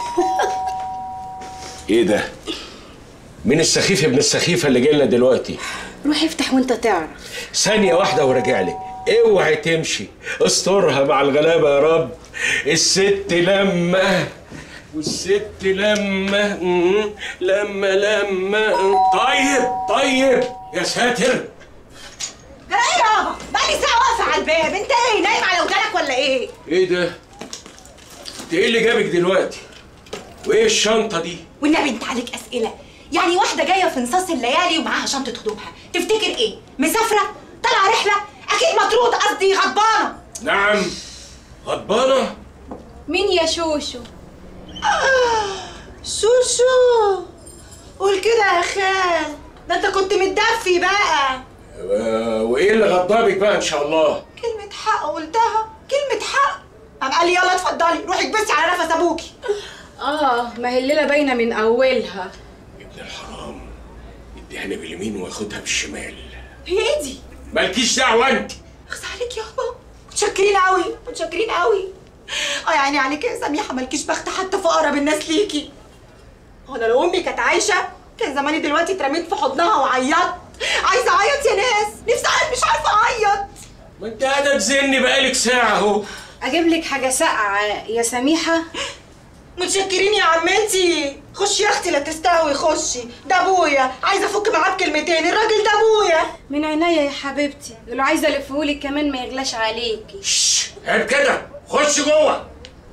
ايه ده مين السخيف ابن السخيفه اللي جاي لنا دلوقتي روح افتح وانت تعرف ثانيه واحده وراجع لك اوعي تمشي استرها مع الغلابه يا رب الست لما والست لما مم، لما لما طيب طيب يا ساتر ده ايه يابا بقالي ساعه واقفه على الباب انت ايه نايم على ودانك ولا ايه ايه ده؟ انت ايه اللي جابك دلوقتي؟ وايه الشنطه دي؟ والنبي انت عليك اسئله يعني واحده جايه في نصاص الليالي ومعاها شنطه هدومها تفتكر ايه مسافره طالعه رحله اكيد مطرود قصدي غضبانه نعم غضبانه مين يا شوشو شوشو قول كده يا خال ده انت كنت متدفي بقى و- وايه اللي غضبك بقى ان شاء الله؟ كلمة حق قلتها كلمة حق قام قال لي يلا اتفضلي روحي اكبسي على نفس ابوكي اه ما هي الليله باينه من اولها ابن الحرام اديها باليمين واخدها بالشمال هي ايه دي؟ مالكيش دعوه انت اخس عليك يابا متشكرين قوي متشكرين قوي اه يعني عليك يا سميحه مالكيش بخت حتى في اقرب الناس ليكي هو انا لو امي كانت عايشه كان زماني دلوقتي اترميت في حضنها وعيطت عايزه اعيط يا ناس نفسي اعيط مش عارفه اعيط ما انت قاعده تزني بقالك ساعه اهو اجيب لك حاجه ساقعه يا سميحه متشكرين يا عمتي خشي يا اختي لا تستهوي خشي ده ابويا عايزه افك معاه بكلمتين الراجل ده ابويا من عينيا يا حبيبتي لو عايزه الفهولك كمان ما يغلاش عليكي عيب كده خش جوه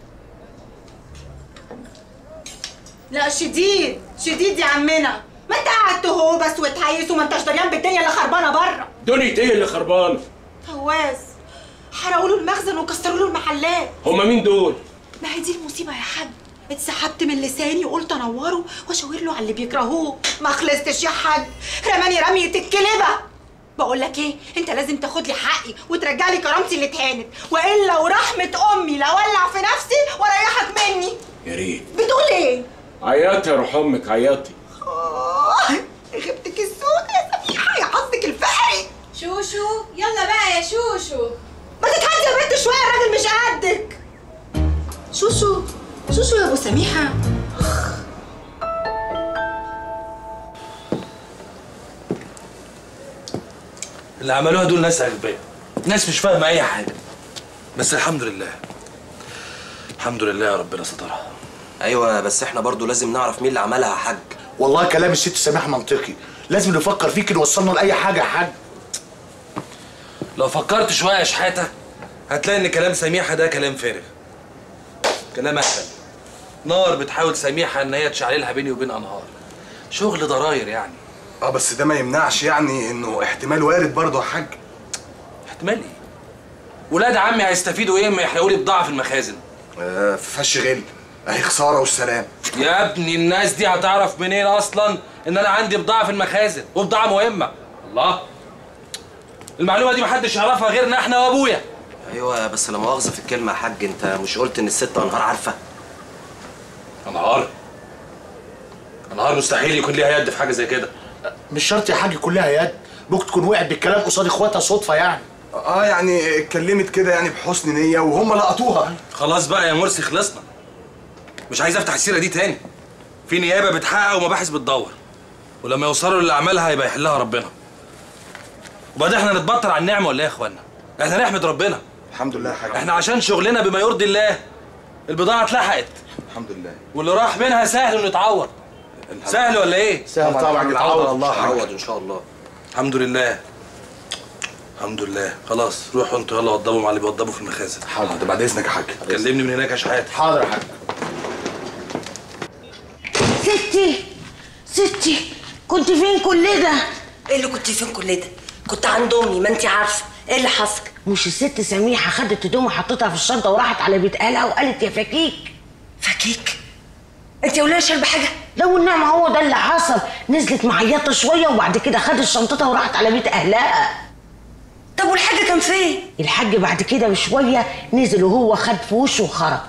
لا شديد شديد يا عمنا ما انت قاعد تهو بس وتهيس وما انتش دريان بالدنيا اللي خربانه بره دنيا ايه اللي خربانه؟ فواز حرقوا له المخزن وكسروا له المحلات هما مين دول؟ ما هي دي المصيبه يا حاج اتسحبت من لساني وقلت انوره واشاور له على اللي بيكرهوه ما خلصتش يا حاج رماني رميه الكلبه بقول لك ايه انت لازم تاخد لي حقي وترجع لي كرامتي اللي اتهانت والا ورحمه امي لا ولع في نفسي واريحك مني يا ريت بتقول ايه عيطي يا روح امك عيطي آه، غبتك السود يا سميحه يا حظك الفقري شوشو يلا بقى يا شوشو ما تتهدي يا بنت شويه الراجل مش قدك شوشو شوشو يا ابو سميحه اللي عملوها دول ناس اغبياء ناس مش فاهمه اي حاجه بس الحمد لله الحمد لله يا ربنا سترها ايوه بس احنا برضو لازم نعرف مين اللي عملها يا حاج والله كلام الست سماح منطقي لازم نفكر فيك نوصلنا لاي حاجه يا حاج لو فكرت شويه يا شحاته هتلاقي ان كلام سميحه ده كلام فارغ كلام اهبل نار بتحاول سميحه ان هي تشعللها بيني وبين انهار شغل ضراير يعني اه بس ده ما يمنعش يعني انه احتمال وارد برضه يا حاج احتمال ايه ولاد عمي هيستفيدوا ايه اما يحرقوا لي بضاعه في المخازن آه فش غل اهي خساره والسلام يا ابني الناس دي هتعرف منين اصلا ان انا عندي بضاعه في المخازن وبضاعه مهمه الله المعلومه دي محدش يعرفها غيرنا احنا وابويا ايوه بس لا مؤاخذه في الكلمه يا حاج انت مش قلت ان الست انهار عارفه انهار انهار مستحيل يكون ليها يد في حاجه زي كده مش شرط يا حاج كلها يد ممكن تكون وقعت بالكلام قصاد اخواتها صدفه يعني اه يعني اتكلمت كده يعني بحسن نيه وهم لقطوها خلاص بقى يا مرسي خلصنا مش عايز افتح السيره دي تاني في نيابه بتحقق ومباحث بتدور ولما يوصلوا للي عملها هيبقى يحلها ربنا وبعدين احنا نتبطل على النعمه ولا ايه يا اخوانا احنا نحمد ربنا الحمد لله يا حاج احنا عشان شغلنا بما يرضي الله البضاعه اتلحقت الحمد لله واللي راح منها سهل انه يتعوض سهل ولا ايه سهل طبعا يتعوض الله عوض ان شاء الله الحمد لله الحمد لله خلاص روحوا انتوا يلا وضبوا مع اللي بيوضبوا في المخازن حاضر بعد اذنك يا حاج كلمني من هناك يا شحات حاضر يا حاج ستي ستي كنت فين كل ده ايه اللي كنت فين كل ده كنت عند امي ما انت عارفه ايه اللي حصل مش الست سميحه خدت هدومها حطيتها في الشنطه وراحت على بيت اهلها وقالت يا فكيك فكيك انت يا وليه شاربه حاجه لا والنعمه هو ده اللي حصل نزلت معيطه شويه وبعد كده خدت شنطتها وراحت على بيت اهلها طب والحاجه كان فين الحاج بعد كده بشويه نزل وهو خد في وشه وخرج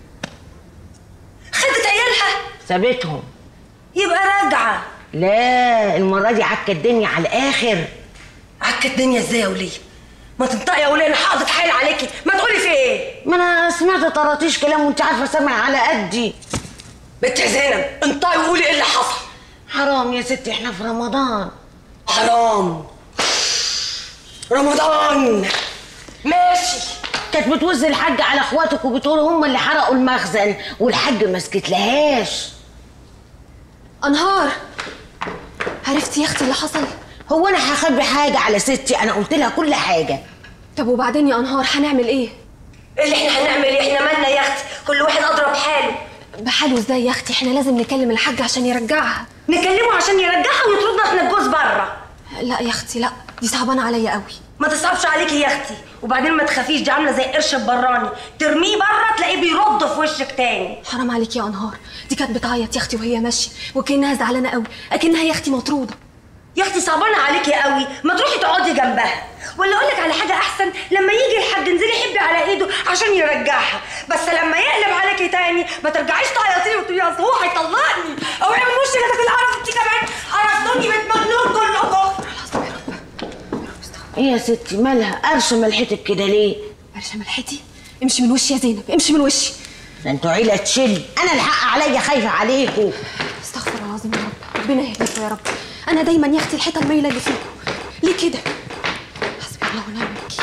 خدت عيالها سابتهم يبقى راجعه لا المره دي عكت الدنيا على الاخر عكت الدنيا ازاي يا وليه ما تنطقي يا وليه انا هقعد اتحايل عليكي ما تقولي في ايه ما انا سمعت طراطيش كلام وانت عارفه سامع على قدي بنت زينب انطقي وقولي ايه اللي حصل حرام يا ستي احنا في رمضان حرام رمضان ماشي كانت بتوز الحاج على اخواتك وبتقول هم اللي حرقوا المخزن والحاج ما سكتلهاش انهار عرفتي يا اختي اللي حصل هو انا هخبي حاجه على ستي انا قلت لها كل حاجه طب وبعدين يا انهار هنعمل ايه اللي احنا هنعمل ايه احنا مالنا يا اختي كل واحد اضرب حاله بحاله ازاي يا اختي احنا لازم نكلم الحاج عشان يرجعها نكلمه عشان يرجعها ويطردنا احنا الجوز بره لا يا اختي لا دي صعبانه عليا قوي ما تصعبش عليكي يا اختي وبعدين ما تخافيش دي عامله زي قرش براني ترميه بره تلاقيه بيرد في وشك تاني حرام عليكي يا انهار دي كانت بتعيط يا اختي وهي ماشيه وكانها زعلانه قوي اكنها يا اختي مطروده يا اختي صعبانه عليكي قوي ما تروحي تقعدي جنبها ولا اقول لك على حاجه احسن لما يجي الحاج انزلي حبي على ايده عشان يرجعها بس لما يقلب عليكي تاني ما ترجعيش تعيطي لي وتقولي اصل هو هيطلقني او اعمل وشك كده في القرف انت كمان قرفتوني بتمجنون كلكم ايه يا ستي مالها قرشه ملحتك كده ليه قرشه ملحتي امشي من وشي يا زينب امشي من وشي ده انتوا عيله تشل انا الحق عليا خايفه عليكم استغفر الله العظيم يا رب ربنا يهديكوا يا رب انا دايما يا اختي الحيطه المايله اللي فيكم ليه كده حسبي الله ونعم الوكيل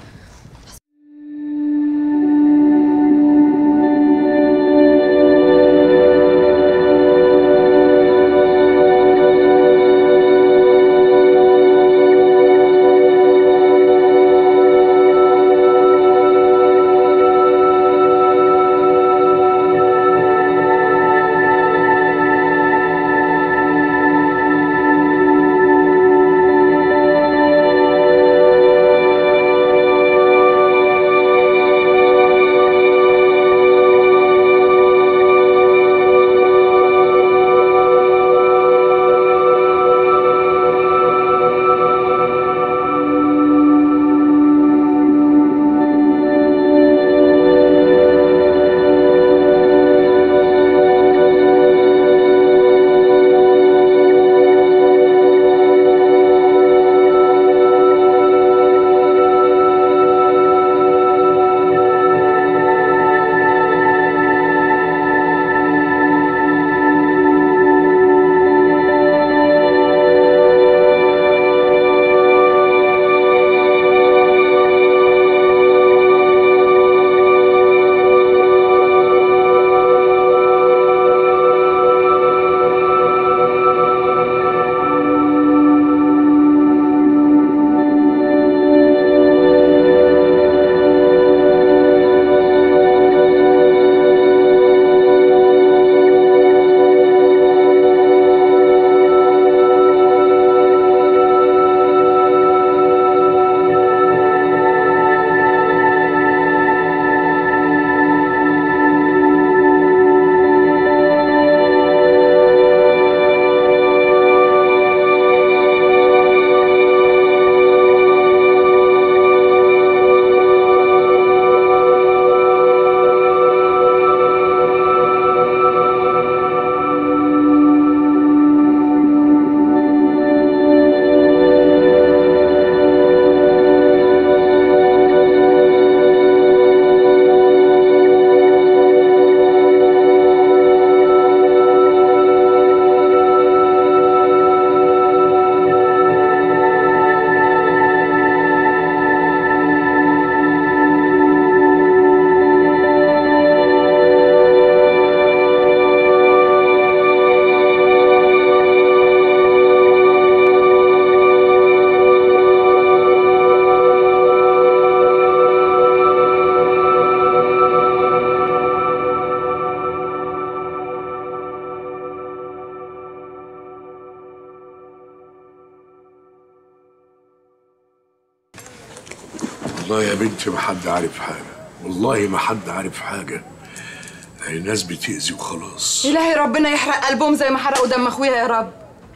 والله يا بنتي ما حد عارف حاجة والله ما حد عارف حاجة يعني الناس بتأذي وخلاص إلهي ربنا يحرق قلبهم زي ما حرقوا دم أخويا يا رب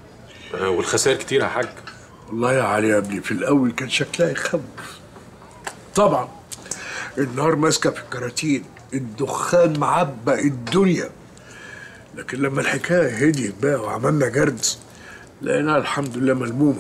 والخسائر كتير يا حاج والله يا علي يا ابني في الأول كان شكلها يخوف طبعا النار ماسكة في الكراتين الدخان معبق الدنيا لكن لما الحكاية هديت بقى وعملنا جرد لقيناها الحمد لله ملمومة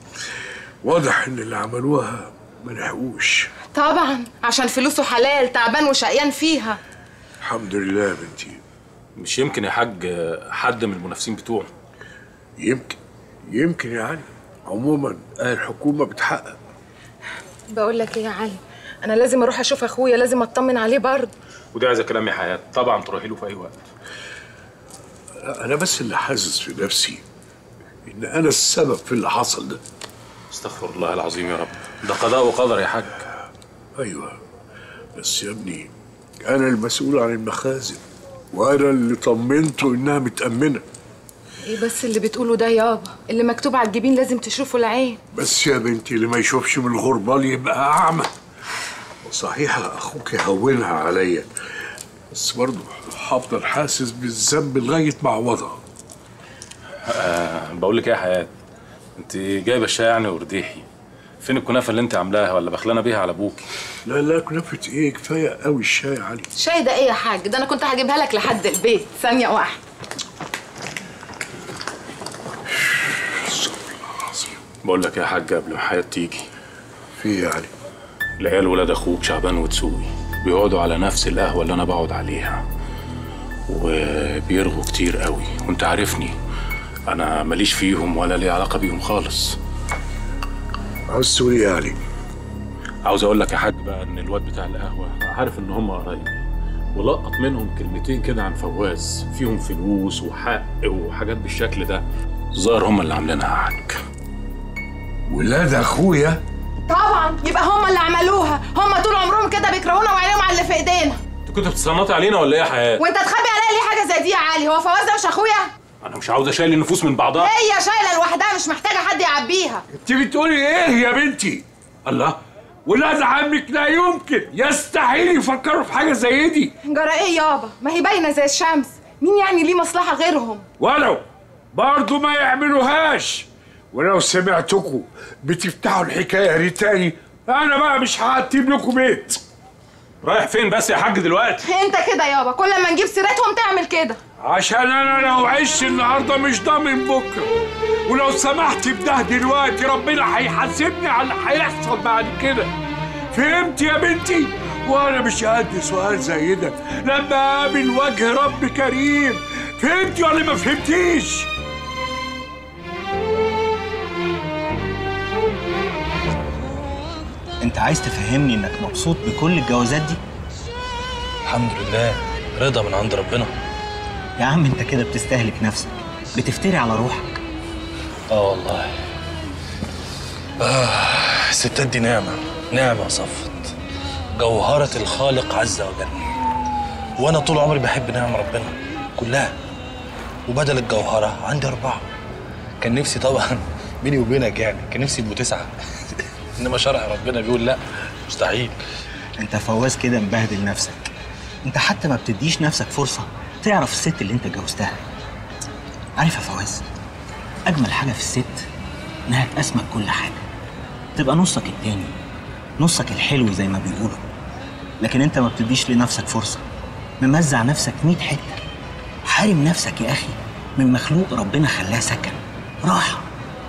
واضح إن اللي عملوها ما لحقوش طبعا عشان فلوسه حلال تعبان وشقيان فيها الحمد لله يا بنتي مش يمكن يا حاج حد من المنافسين بتوعه يمكن يمكن يعني عموما الحكومة بتحقق بقول لك ايه يا علي انا لازم اروح اشوف اخويا لازم اطمن عليه برضه ودي عايزه كلام يا حياه طبعا تروحي له في اي وقت انا بس اللي حاسس في نفسي ان انا السبب في اللي حصل ده استغفر الله العظيم يا رب ده قضاء وقدر يا حاج ايوه بس يا ابني انا المسؤول عن المخازن وانا اللي طمنته انها متامنه ايه بس اللي بتقوله ده يابا اللي مكتوب على الجبين لازم تشوفه العين بس يا بنتي اللي ما يشوفش من الغربال يبقى اعمى صحيح اخوك يهونها عليا بس برضه هفضل حاسس بالذنب لغايه ما اعوضها أه بقول لك ايه يا حياه انت جايبه الشاي يعني ورديحي فين الكنافه اللي انت عاملاها ولا بخلانه بيها على ابوكي لا لا كنافه ايه كفايه قوي الشاي يا علي شاي ده ايه يا حاج ده انا كنت هجيبها لك لحد البيت ثانيه واحده بقول لك يا حاج قبل ما حياه تيجي في إيه يا علي العيال ولاد اخوك شعبان وتسوقي بيقعدوا على نفس القهوه اللي انا بقعد عليها وبيرغوا كتير قوي وانت عارفني انا ماليش فيهم ولا لي علاقه بيهم خالص عاوز تقول ايه يا علي عاوز اقول لك يا حاج بقى ان الواد بتاع القهوه عارف ان هم قرايبي ولقط منهم كلمتين كده عن فواز فيهم فلوس وحق وحاجات بالشكل ده ظاهر هم اللي عاملينها يا حاج ولاد اخويا طبعا يبقى هم اللي عملوها هم طول عمرهم كده بيكرهونا وعينيهم على اللي في ايدينا انت كنت بتصنطي علينا ولا ايه يا حياه وانت تخبي عليا ليه حاجه زي دي يا علي هو فواز ده مش اخويا انا مش عاوز اشيل النفوس من بعضها هي شايله لوحدها مش محتاجه حد يعبيها انت بتقولي ايه يا بنتي الله ولاد عمك لا يمكن يستحيل يفكروا في حاجه زي دي جرى ايه يابا ما هي باينه زي الشمس مين يعني ليه مصلحه غيرهم ولو برضه ما يعملوهاش ولو سمعتكم بتفتحوا الحكايه دي تاني انا بقى مش هعتب لكم بيت رايح فين بس يا حاج دلوقتي انت كده يابا كل ما نجيب سيرتهم تعمل كده عشان انا لو عشت النهارده مش ضامن بكره ولو سمحت بده دلوقتي ربنا هيحاسبني على اللي هيحصل بعد كده فهمت يا بنتي وانا مش هدي سؤال زي ده لما اقابل وجه رب كريم فهمتي ولا ما فهمتيش انت عايز تفهمني انك مبسوط بكل الجوازات دي الحمد لله رضا من عند ربنا يا عم انت كده بتستهلك نفسك بتفتري على روحك اه والله آه الستات دي نعمة نعمة صفت جوهرة الخالق عز وجل وأنا طول عمري بحب نعم ربنا كلها وبدل الجوهرة عندي أربعة كان نفسي طبعا بيني وبينك يعني كان نفسي يبقوا تسعة إنما شرع ربنا بيقول لا مستحيل انت فواز كده مبهدل نفسك انت حتى ما بتديش نفسك فرصة تعرف الست اللي انت جوزتها عارف يا فواز اجمل حاجة في الست انها تقسمك كل حاجة تبقى نصك التاني نصك الحلو زي ما بيقولوا لكن انت ما بتديش لنفسك فرصة ممزع نفسك 100 حتة حارم نفسك يا اخي من مخلوق ربنا خلاه سكن راحة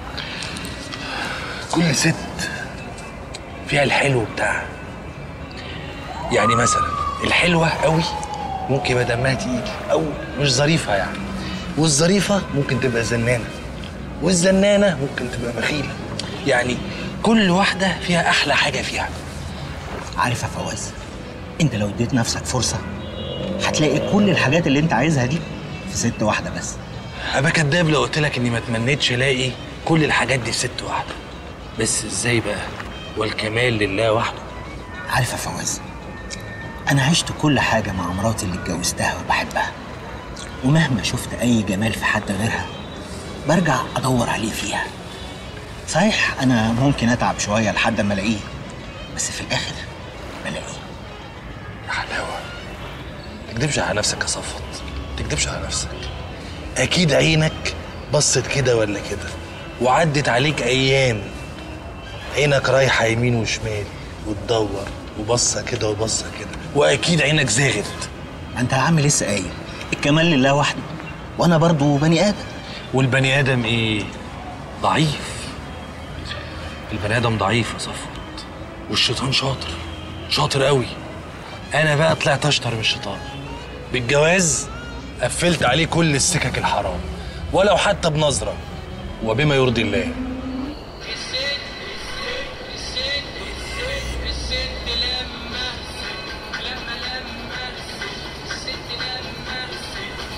كل ست فيها الحلو بتاعها يعني مثلا الحلوة قوي ممكن يبقى دمها تقيل أو مش ظريفة يعني والظريفة ممكن تبقى زنانة والزنانة ممكن تبقى بخيلة يعني كل واحدة فيها أحلى حاجة فيها عارف يا فواز انت لو اديت نفسك فرصة هتلاقي كل الحاجات اللي انت عايزها دي في ست واحدة بس أبقى كداب لو قلت لك إني ما تمنيتش ألاقي كل الحاجات دي في ست واحدة بس إزاي بقى والكمال لله وحده عارف يا فواز انا عشت كل حاجة مع مراتي اللي اتجوزتها وبحبها ومهما شفت اي جمال في حد غيرها برجع ادور عليه فيها صحيح انا ممكن اتعب شوية لحد ما الاقيه بس في الاخر بلاقيه يا حلاوة ما تكدبش على نفسك يا صفوت ما تكدبش على نفسك أكيد عينك بصت كده ولا كده وعدت عليك أيام عينك رايحة يمين وشمال وتدور وبصة كده وبصة كده وأكيد عينك زاغت انت يا عم لسه قايل الكمال لله وحده وانا برضو بني ادم والبني آدم إيه؟ ضعيف البني آدم ضعيف يا صفوت والشيطان شاطر شاطر قوي أنا بقى طلعت أشطر من الشيطان بالجواز قفلت عليه كل السكك الحرام ولو حتى بنظرة وبما يرضي الله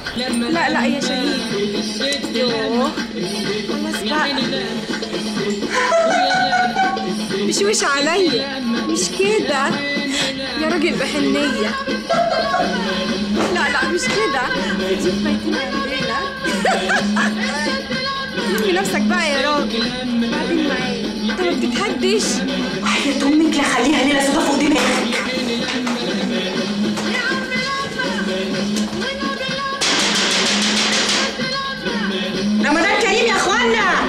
لا لا يا شريف يوه خلاص بقى مش وش عليا مش كده يا راجل بحنية لا لا مش كده دي ميتين عندنا لمي نفسك بقى يا راجل بعدين معايا انت ما بتتهدش وحياة امك لا خليها ليله سودا فوق دماغك رمضان كريم يا اخوانا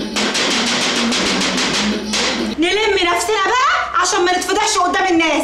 نلم نفسنا بقى عشان ما نتفضحش قدام الناس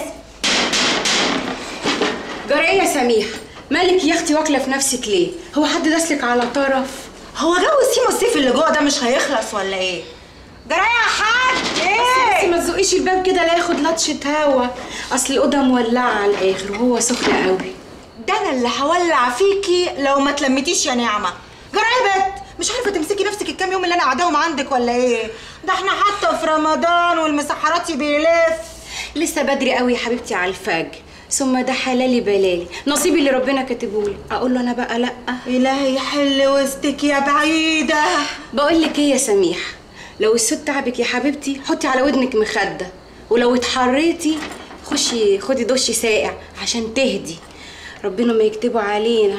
جرى ايه يا سميح مالك يا اختي واكله في نفسك ليه هو حد داسلك على طرف هو جو السيما الصيف اللي جوه ده مش هيخلص ولا ايه جرى يا حاج ايه بس ما تزقيش الباب كده لا ياخد لطشه هوا اصل الاوضه مولعه على الاخر وهو سخن قوي ده انا اللي هولع فيكي لو ما تلمتيش يا نعمه جرى يا بت مش عارفه تمسكي نفسك الكام يوم اللي انا قاعداهم عندك ولا ايه ده احنا حتى في رمضان والمسحراتي بيلف لسه بدري قوي يا حبيبتي على الفجر ثم ده حلالي بلالي نصيبي اللي ربنا كاتبهولي اقول له انا بقى لا الهي يحل وسطك يا بعيده بقول لك ايه يا سميح لو الصوت تعبك يا حبيبتي حطي على ودنك مخده ولو اتحريتي خشي خدي دش ساقع عشان تهدي ربنا ما يكتبه علينا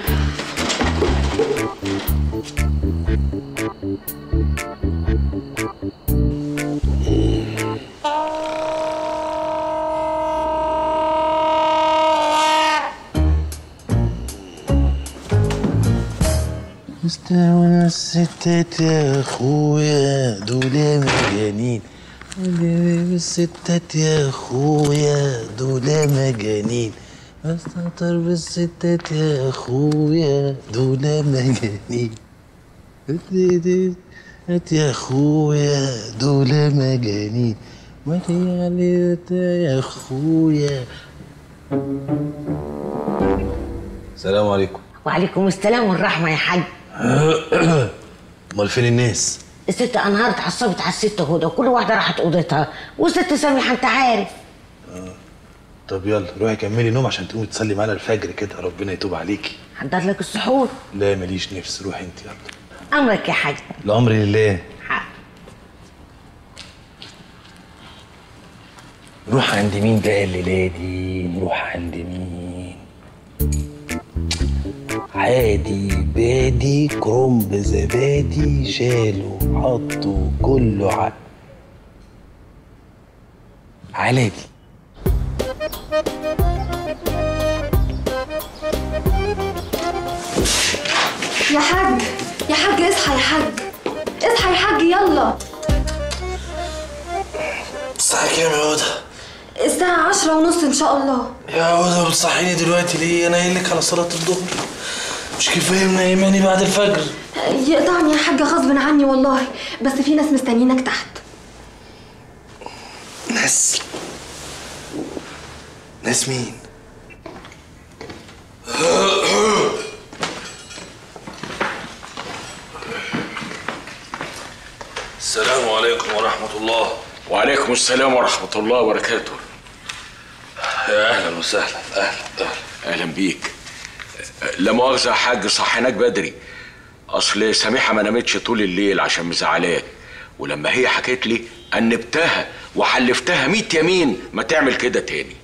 مستوى الستات يا اخويا دول مجانين الستات يا اخويا دول مجانين استهتر بالستات يا اخويا دول مجانين هات يا اخويا دول مجانين ما عليك يا اخويا السلام عليكم وعليكم السلام والرحمه يا حاج امال فين الناس الست انهار اتعصبت على الست هدى وكل واحده راحت اوضتها والست سامحه انت عارف طب يلا روحي كملي نوم عشان تقومي تصلي معانا الفجر كده ربنا يتوب عليكي حضر لك السحور لا ماليش نفس روحي انت يلا امرك يا حاج الامر لله نروح عند مين بقى الليله دي نروح عند مين عادي بادي كرنب زبادي شالوا حطوا كله ع... علادي يا حاج يا حاج اصحى يا حاج اصحى يا حاج يلا الساعة كام يا هدى؟ الساعة عشرة ونص إن شاء الله يا هدى بتصحيني دلوقتي ليه؟ أنا قايل لك على صلاة الظهر مش كفاية منيماني بعد الفجر يقطعني يا حاج غصب عني والله بس في ناس مستنيينك تحت ناس ناس مين؟ السلام عليكم ورحمة الله وعليكم السلام ورحمة الله وبركاته يا أهلا وسهلا أهلا أهلا أهلا بيك لا مؤاخذة يا حاج صحيناك بدري أصل سميحة ما نامتش طول الليل عشان مزعلاك ولما هي حكت لي أنبتها وحلفتها ميت يمين ما تعمل كده تاني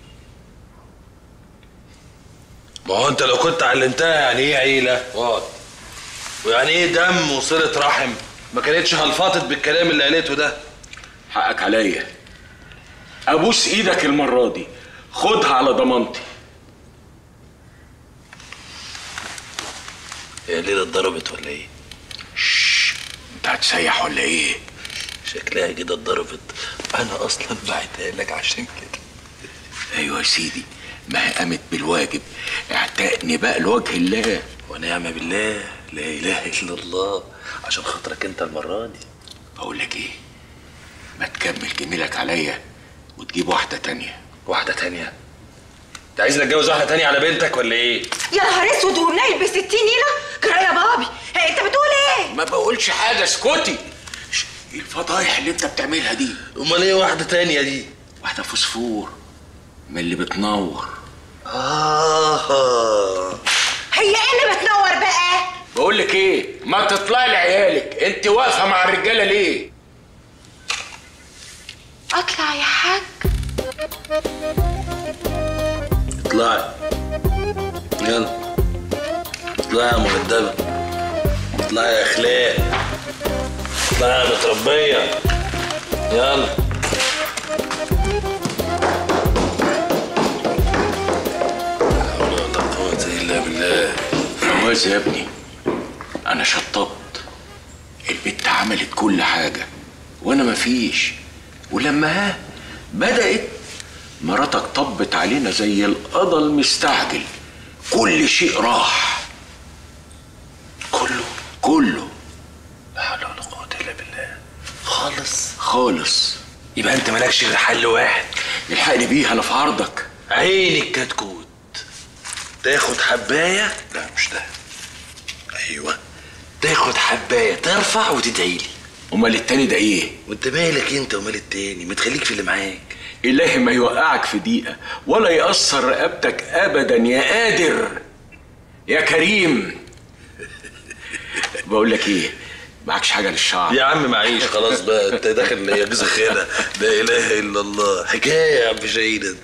ما هو انت لو كنت علمتها يعني ايه عيلة اقعد ويعني ايه دم وصلة رحم ما كانتش هلفطت بالكلام اللي قالته ده حقك عليا أبوس إيدك المرة دي خدها على ضمانتي هي ليلة اتضربت ولا ايه؟ انت هتسيح ولا ايه؟ شكلها كده اتضربت انا اصلا بعتها لك عشان كده ايوه يا سيدي ما هي قامت بالواجب اعتقني بقى لوجه الله ونعم بالله لا اله الا الله عشان خاطرك انت المره دي بقول لك ايه ما تكمل جميلك عليا وتجيب واحده تانية واحده تانية انت عايز اتجوز واحده تانية على بنتك ولا ايه يا نهار اسود ومنيل ب 60 نيله جرى يا بابي هي انت بتقول ايه ما بقولش حاجه اسكتي ش- ايه الفضايح اللي انت بتعملها دي امال ايه واحده تانية دي واحده فوسفور من اللي بتنور اه هي ايه اللي بتنور بقى فارقه بقول لك ايه ما تطلعي لعيالك انت واقفه مع الرجاله ليه اطلع يا حاج اطلعي يلا اطلعي يا مؤدبة اطلعي يا اخلاق اطلعي يا متربية يلا لا حول ولا قوة الا بالله فواز يا ابني انا شطبت البت عملت كل حاجه وانا مفيش ولما ها بدات مراتك طبت علينا زي القضا المستعجل كل شيء راح كله كله لا حول ولا قوة الا بالله خالص خالص يبقى انت مالكش غير حل واحد الحقني بيه انا في عرضك عيني الكتكوت تاخد حباية لا مش ده ايوه تاخد حباية ترفع وتدعي لي امال التاني ده ايه وانت مالك انت ومال التاني ما تخليك في اللي معاك إلهي ما يوقعك في دقيقة ولا يأثر رقبتك أبدا يا قادر يا كريم بقول لك إيه معكش حاجة للشعر يا عم معيش خلاص بقى انت داخل يا جوز خيانة لا اله الا الله حكاية يا عم شهيد انت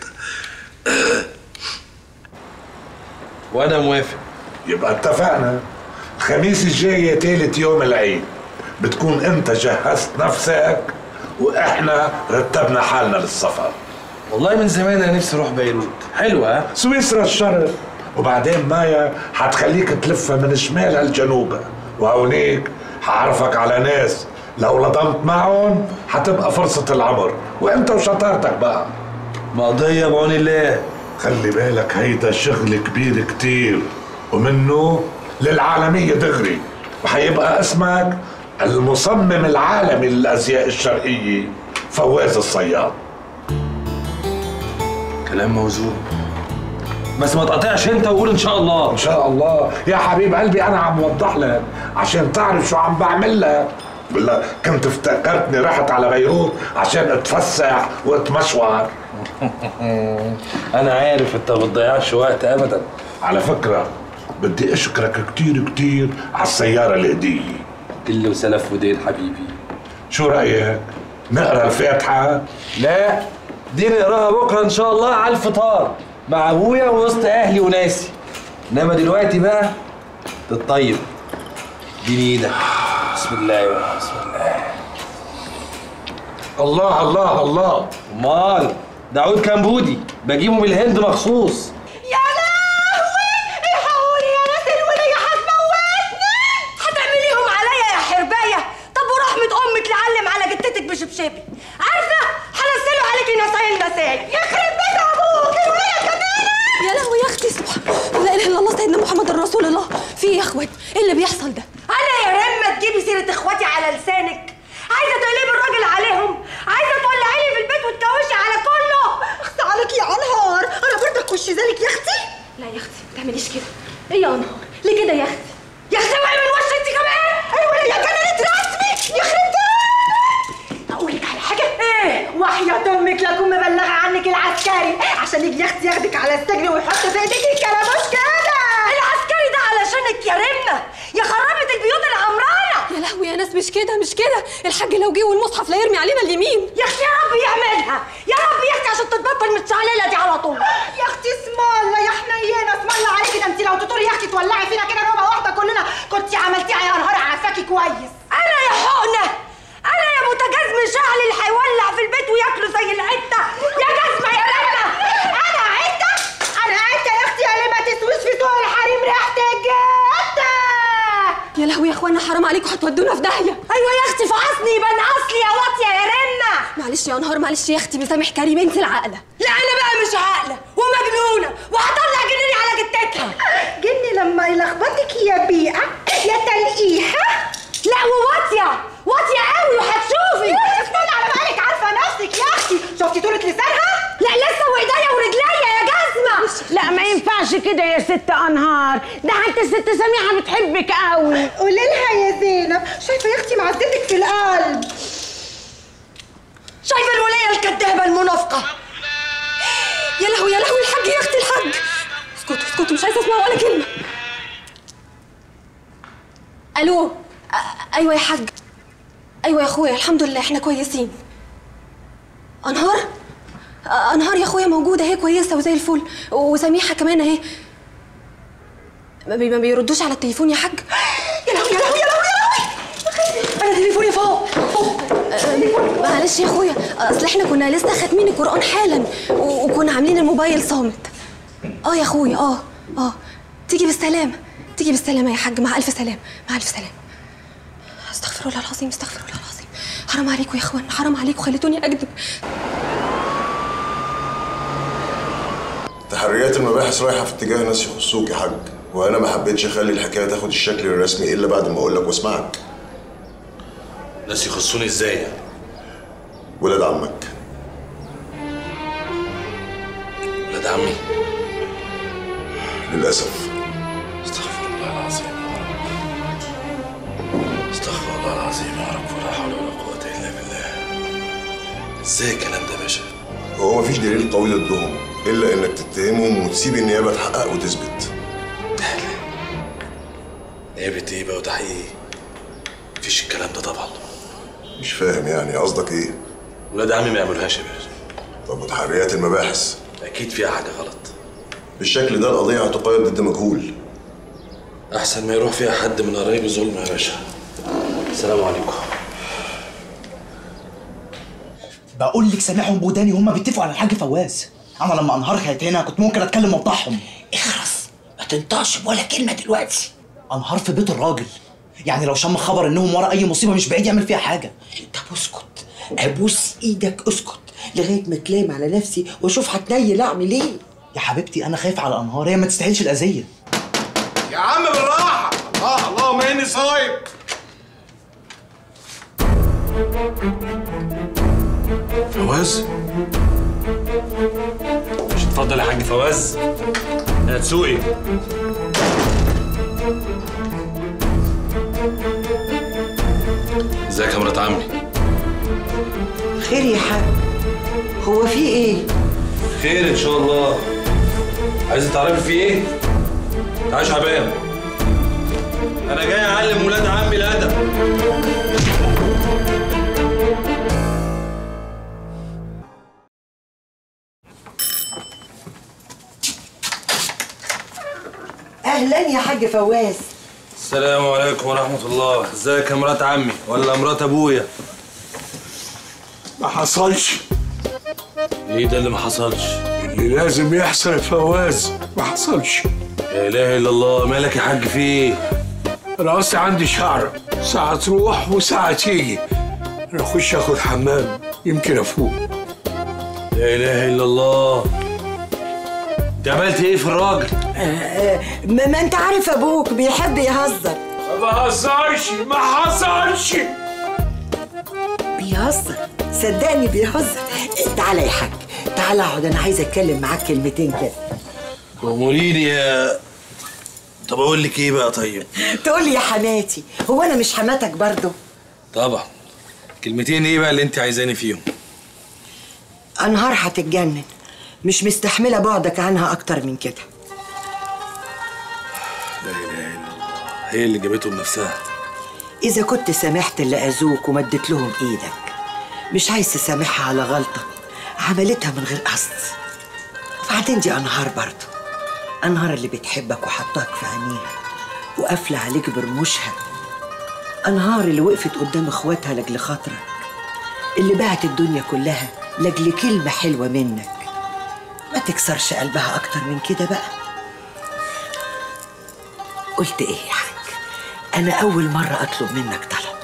وانا موافق يبقى اتفقنا الخميس الجاي تالت يوم العيد بتكون انت جهزت نفسك واحنا رتبنا حالنا للسفر والله من زمان انا نفسي اروح بيروت حلوة ها؟ سويسرا الشرق وبعدين مايا هتخليك تلف من شمالها لجنوبها وهونيك هعرفك على ناس لو لضمت معهم هتبقى فرصة العمر وانت وشطارتك بقى مقضية بعون الله خلي بالك هيدا شغل كبير كتير ومنه للعالمية دغري وهيبقى اسمك المصمم العالمي للازياء الشرقية فواز الصياد كلام موزون بس ما تقطعش انت وقول ان شاء الله ان شاء الله يا حبيب قلبي انا عم وضح لك عشان تعرف شو عم بعمل لك بالله كنت افتكرتني رحت على بيروت عشان اتفسح واتمشور انا عارف انت ما بتضيعش وقت ابدا على فكرة بدي اشكرك كتير كتير على السيارة الهدية كل وسلف ودين حبيبي شو رأيك؟ نقرا الفاتحة؟ لا دي نقراها بكره ان شاء الله على الفطار مع ابويا وسط اهلي وناسي انما دلوقتي بقى تطيب اديني ايدك بسم الله بسم الله الله الله الله امال ده عود كمبودي بجيبه من الهند مخصوص يا لهوي الحقوني يا ناس الولية هتموتني هتعمليهم عليا يا حرباية طب ورحمة أمك لعلم على جتتك بشبشبي عارفة هنزله عليكي نسايل نسايل يخرب بيت أبوك الولية كمان يا لهوي يا اختي سبحان لا اله الا الله سيدنا محمد رسول الله في ايه يا اخوات ايه اللي بيحصل ده أنا يا رمة تجيبي سيرة إخواتي على لسانك عايزة تقلبي الراجل عليهم عايزة تولعي لي في البيت وتكوشي على كله اخص عليك يا انهار أنا برضه أخش ذلك يا أختي لا يا اختي ما تعمليش كده ايه يا انهار ليه كده يا اختي يا اختي اوعي من وش انت كمان ايوه يا كانت رسمي يخرب بيتك اقول لك على حاجه ايه وحياة امك لكم مبلغه عنك العسكري عشان يجي ياخد ياخدك على السجن ويحط في ايديك الكلاموش كده العسكري ده علشانك يا رمه يا خربت البيوت العمرانه يا لهوي يا ناس مش كده مش كده الحاج لو جه والمصحف لا يرمي علينا اليمين يا اختي يا رب يعملها يا رب يا اختي عشان تتبطل من الشعلله دي على طول يا اختي اسم الله يا حنينه اسم الله عليكي ده انت لو تطوري يا اختي تولعي فينا كده نوبه واحده كلنا كنت عملتيها يا نهار عافاكي كويس انا يا حقنه انا يا متجزم شعل اللي هيولع في البيت وياكله زي العته يا جزمه يا رمه انا عته انا عته يا اختي اللي ما تسويش في سوق الحريم ريحتك جته يا لهوي يا اخوانا حرام عليكم هتودونا في داهيه ايوه يا اختي فعصني يبان اصلي يا واطيه يا رمه معلش يا انهار معلش يا اختي مسامح كريم انت العاقله لا انا بقى مش عاقله ومجنونه وهطلع جنيني على جتتها جني لما يلخبطك يا بيئه يا تلقيحه لا وواطيه واطيه قوي وهتشوفي استنى على بالك عارفه نفسك يا اختي شفتي طولة لسانها لا لسه وايديا ورجليا يا جزمه لا ما ينفعش كده يا ست انهار ده حتى الست سميحه بتحبك قوي قولي لها يا زينب شايفه يا اختي معزتك في القلب شايفه الوليه الكدابه المنافقه يا لهوي يا لهوي الحاج يا اختي الحاج اسكتوا اسكتوا مش عايزه اسمع ولا كلمه الو أ- ايوه يا حاج ايوه يا اخويا الحمد لله احنا كويسين انهار أ- انهار يا اخويا موجوده اهي كويسه وزي الفل وسميحه كمان اهي ما بي- ما بيردوش على التليفون يا حاج يا لهوي يا لهوي يا لهوي يا لهوي انا تليفوني فوق فوق أه، معلش يا اخويا اصل احنا كنا لسه خاتمين القران حالا و- وكنا عاملين الموبايل صامت اه يا اخويا اه اه تيجي بالسلامه تيجي بالسلامه يا حاج مع الف سلامه مع الف سلامه استغفر الله العظيم استغفر الله العظيم حرام عليكم يا اخوان حرام عليكم خليتوني اكذب تحريات المباحث رايحه في اتجاه ناس يخصوك يا حاج وانا ما حبيتش اخلي الحكايه تاخد الشكل الرسمي الا بعد ما اقول لك واسمعك ناس يخصوني ازاي يعني؟ ولاد عمك ولاد عمي للاسف استغفر الله العظيم استغفر الله العظيم يا رب ولا حول ولا قوة إلا بالله ازاي الكلام ده يا باشا؟ هو مفيش دليل قوي ضدهم الا انك تتهمهم وتسيب النيابه تحقق وتثبت نيابة ايه بقى وتحقيق ايه؟ مفيش الكلام ده طبعا مش فاهم يعني قصدك ايه ولاد عمي ما يعملوهاش يا باشا طب وتحريات المباحث اكيد فيها حاجة غلط بالشكل ده القضيه هتقيد ضد مجهول احسن ما يروح فيها حد من قرايبي ظلم يا باشا السلام عليكم بقول لك سامعهم بوداني هما بيتفقوا على الحاج فواز انا لما انهار كانت هنا كنت ممكن اتكلم وافضحهم اخرس ما تنطقش بولا كلمه دلوقتي انهار في بيت الراجل يعني لو شم خبر انهم ورا اي مصيبه مش بعيد يعمل فيها حاجه طب اسكت ابوس ايدك اسكت لغايه ما تلام على نفسي واشوف هتنيل اعمل ايه يا حبيبتي انا خايف على انهار هي ما تستاهلش الاذيه يا عم بالراحه الله اللهم اني صايم فواز مش اتفضل يا حاج فواز يا تسوقي ازيك يا مرات عمي خير يا حاج هو في ايه خير ان شاء الله عايزه تعرفي في ايه تعالى شعبان انا جاي اعلم ولاد عمي الادب اهلا يا حاج فواز السلام عليكم ورحمه الله ازيك يا مرات عمي ولا مرات ابويا ما حصلش ايه ده اللي ما حصلش اللي لازم يحصل يا فواز ما حصلش لا اله الا الله مالك يا حاج في ايه انا اصلا عندي شعر ساعة تروح وساعة تيجي انا اخش اخد حمام يمكن افوق لا اله الا الله انت عملت ايه في الراجل ما, ما انت عارف ابوك بيحب يهزر ما بهزرش ما حصلش بيهزر صدقني بيهزر تعالى يا حاج تعالى اقعد انا عايزه اتكلم معاك كلمتين كده اموري لي يا طب اقول لك ايه بقى طيب تقول لي يا حماتي هو انا مش حماتك برضو طبعا كلمتين ايه بقى اللي انت عايزاني فيهم انهار هتتجنن مش مستحمله بعدك عنها اكتر من كده لا اله الا الله هي اللي جابته بنفسها اذا كنت سامحت اللي اذوك ومدت لهم ايدك مش عايز تسامحها على غلطه عملتها من غير قصد وبعدين دي انهار برضو انهار اللي بتحبك وحطاك في عينيها وقافله عليك برموشها انهار اللي وقفت قدام اخواتها لاجل خاطرك اللي باعت الدنيا كلها لاجل كلمه حلوه منك ما تكسرش قلبها اكتر من كده بقى قلت ايه يا حاج انا اول مره اطلب منك طلب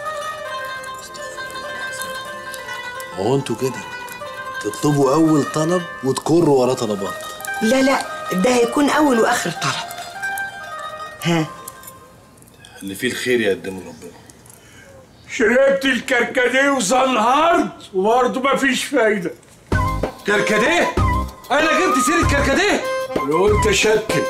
هو انتوا كده تطلبوا اول طلب وتكروا وراه طلبات لا لا ده هيكون اول واخر طلب ها اللي فيه الخير يقدمه ربنا شربت الكركديه وزنهرت وبرضه مفيش فايدة كركديه؟ أنا جبت سيرة كركديه؟ لو أنت شكل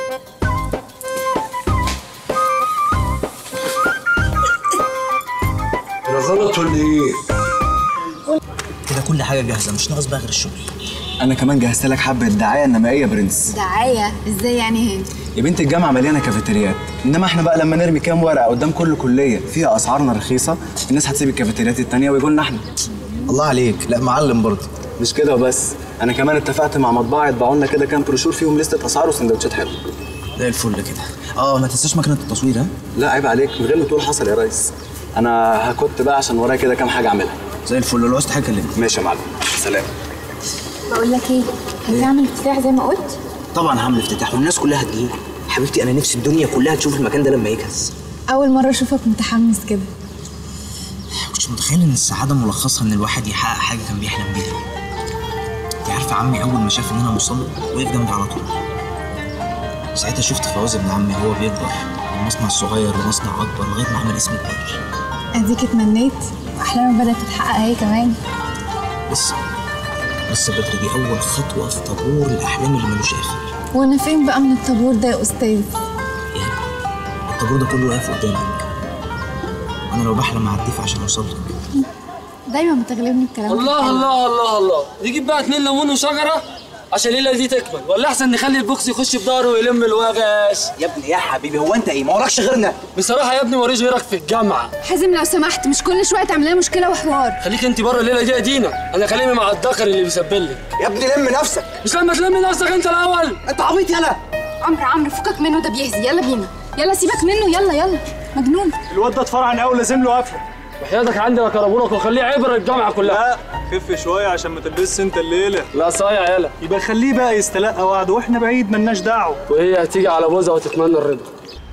ده غلط ولا إيه؟ كده كل حاجه جاهزه مش ناقص بقى غير الشغل انا كمان جهزت لك حبه دعايه انما يا برنس دعايه ازاي يعني هي يا بنت الجامعه مليانه كافيتريات انما احنا بقى لما نرمي كام ورقه قدام كل كليه فيها اسعارنا رخيصه الناس هتسيب الكافيتريات التانيه ويجوا لنا احنا الله عليك لا معلم برضه مش كده وبس انا كمان اتفقت مع مطبعه يطبعوا لنا كده كام بروشور فيهم لسته اسعار وسندوتشات حلوه زي الفل كده اه ما تنساش ماكينه التصوير ها لا عيب عليك من غير ما تقول حصل يا ريس انا هكت بقى عشان ورايا كده كام حاجه اعملها زي الفل لو عايز حاجه كلمني ماشي يا معلم سلام بقول لك ايه هتعمل افتتاح زي ما قلت طبعا هعمل افتتاح والناس كلها هتجيلي حبيبتي انا نفسي الدنيا كلها تشوف المكان ده لما يجهز اول مره اشوفك متحمس كده كنتش متخيل ان السعاده ملخصها ان الواحد يحقق حاجه كان بيحلم بيها انت عارفه عمي اول ما شاف ان انا مصمم وقف جنبي على طول ساعتها شفت فواز ابن عمي هو بيكبر من مصنع صغير لمصنع اكبر لغايه ما عمل اسم كبير اديك اتمنيت واحلامك بدات تتحقق هي كمان لسه لسه بدري دي اول خطوه في طابور الاحلام اللي ملوش اخر وانا فين بقى من الطابور ده يا استاذ الطابور ده كله واقف قدامك انا لو بحلم هعديه عشان اوصل لك دايما بتغلبني بكلامك الله الحلو. الله الله الله نجيب بقى اتنين ليمون وشجره عشان الليله دي تكمل ولا احسن نخلي البوكس يخش في ظهره ويلم الوغش يا ابني يا حبيبي هو انت ايه ما وراكش غيرنا بصراحه يا ابني موريش غيرك في الجامعه حازم لو سمحت مش كل شويه تعمل لنا مشكله وحوار خليك انت بره الليله دي يا دينا انا خليني مع الدكر اللي بيسبل لك يا ابني لم نفسك مش لما تلم نفسك انت الاول انت عبيط يلا عمرو عمرو فكك منه ده بيهزي يلا بينا يلا سيبك منه يلا يلا مجنون الواد ده اتفرعن قوي لازم له قفله وحياتك عندي يا كربونك وخليه عبره الجامعه كلها لا خف شويه عشان ما تلبسش انت الليله لا صايع يلا يبقى خليه بقى يستلقى وعد واحنا بعيد ملناش دعوه وهي هتيجي على بوزه وتتمنى الرضا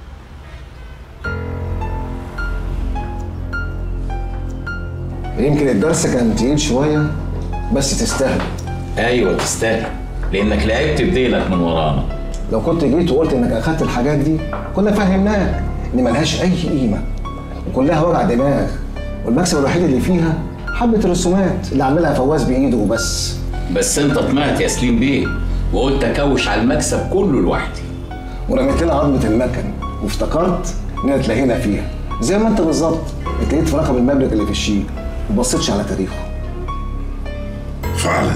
يمكن الدرس كان تقيل شويه بس تستاهل ايوه تستاهل لانك لعبت بديلك من ورانا لو كنت جيت وقلت انك اخدت الحاجات دي كنا فهمناك ان ملهاش اي قيمه وكلها وجع دماغ والمكسب الوحيد اللي فيها حبه الرسومات اللي عاملها فواز بايده وبس بس انت طمعت يا سليم بيه وقلت اكوش على المكسب كله لوحدي ورميت لنا عظمه المكن وافتكرت اننا اتلهينا فيها زي ما انت بالظبط اتلهيت في رقم المبلغ اللي في الشيك وبصيتش على تاريخه فعلا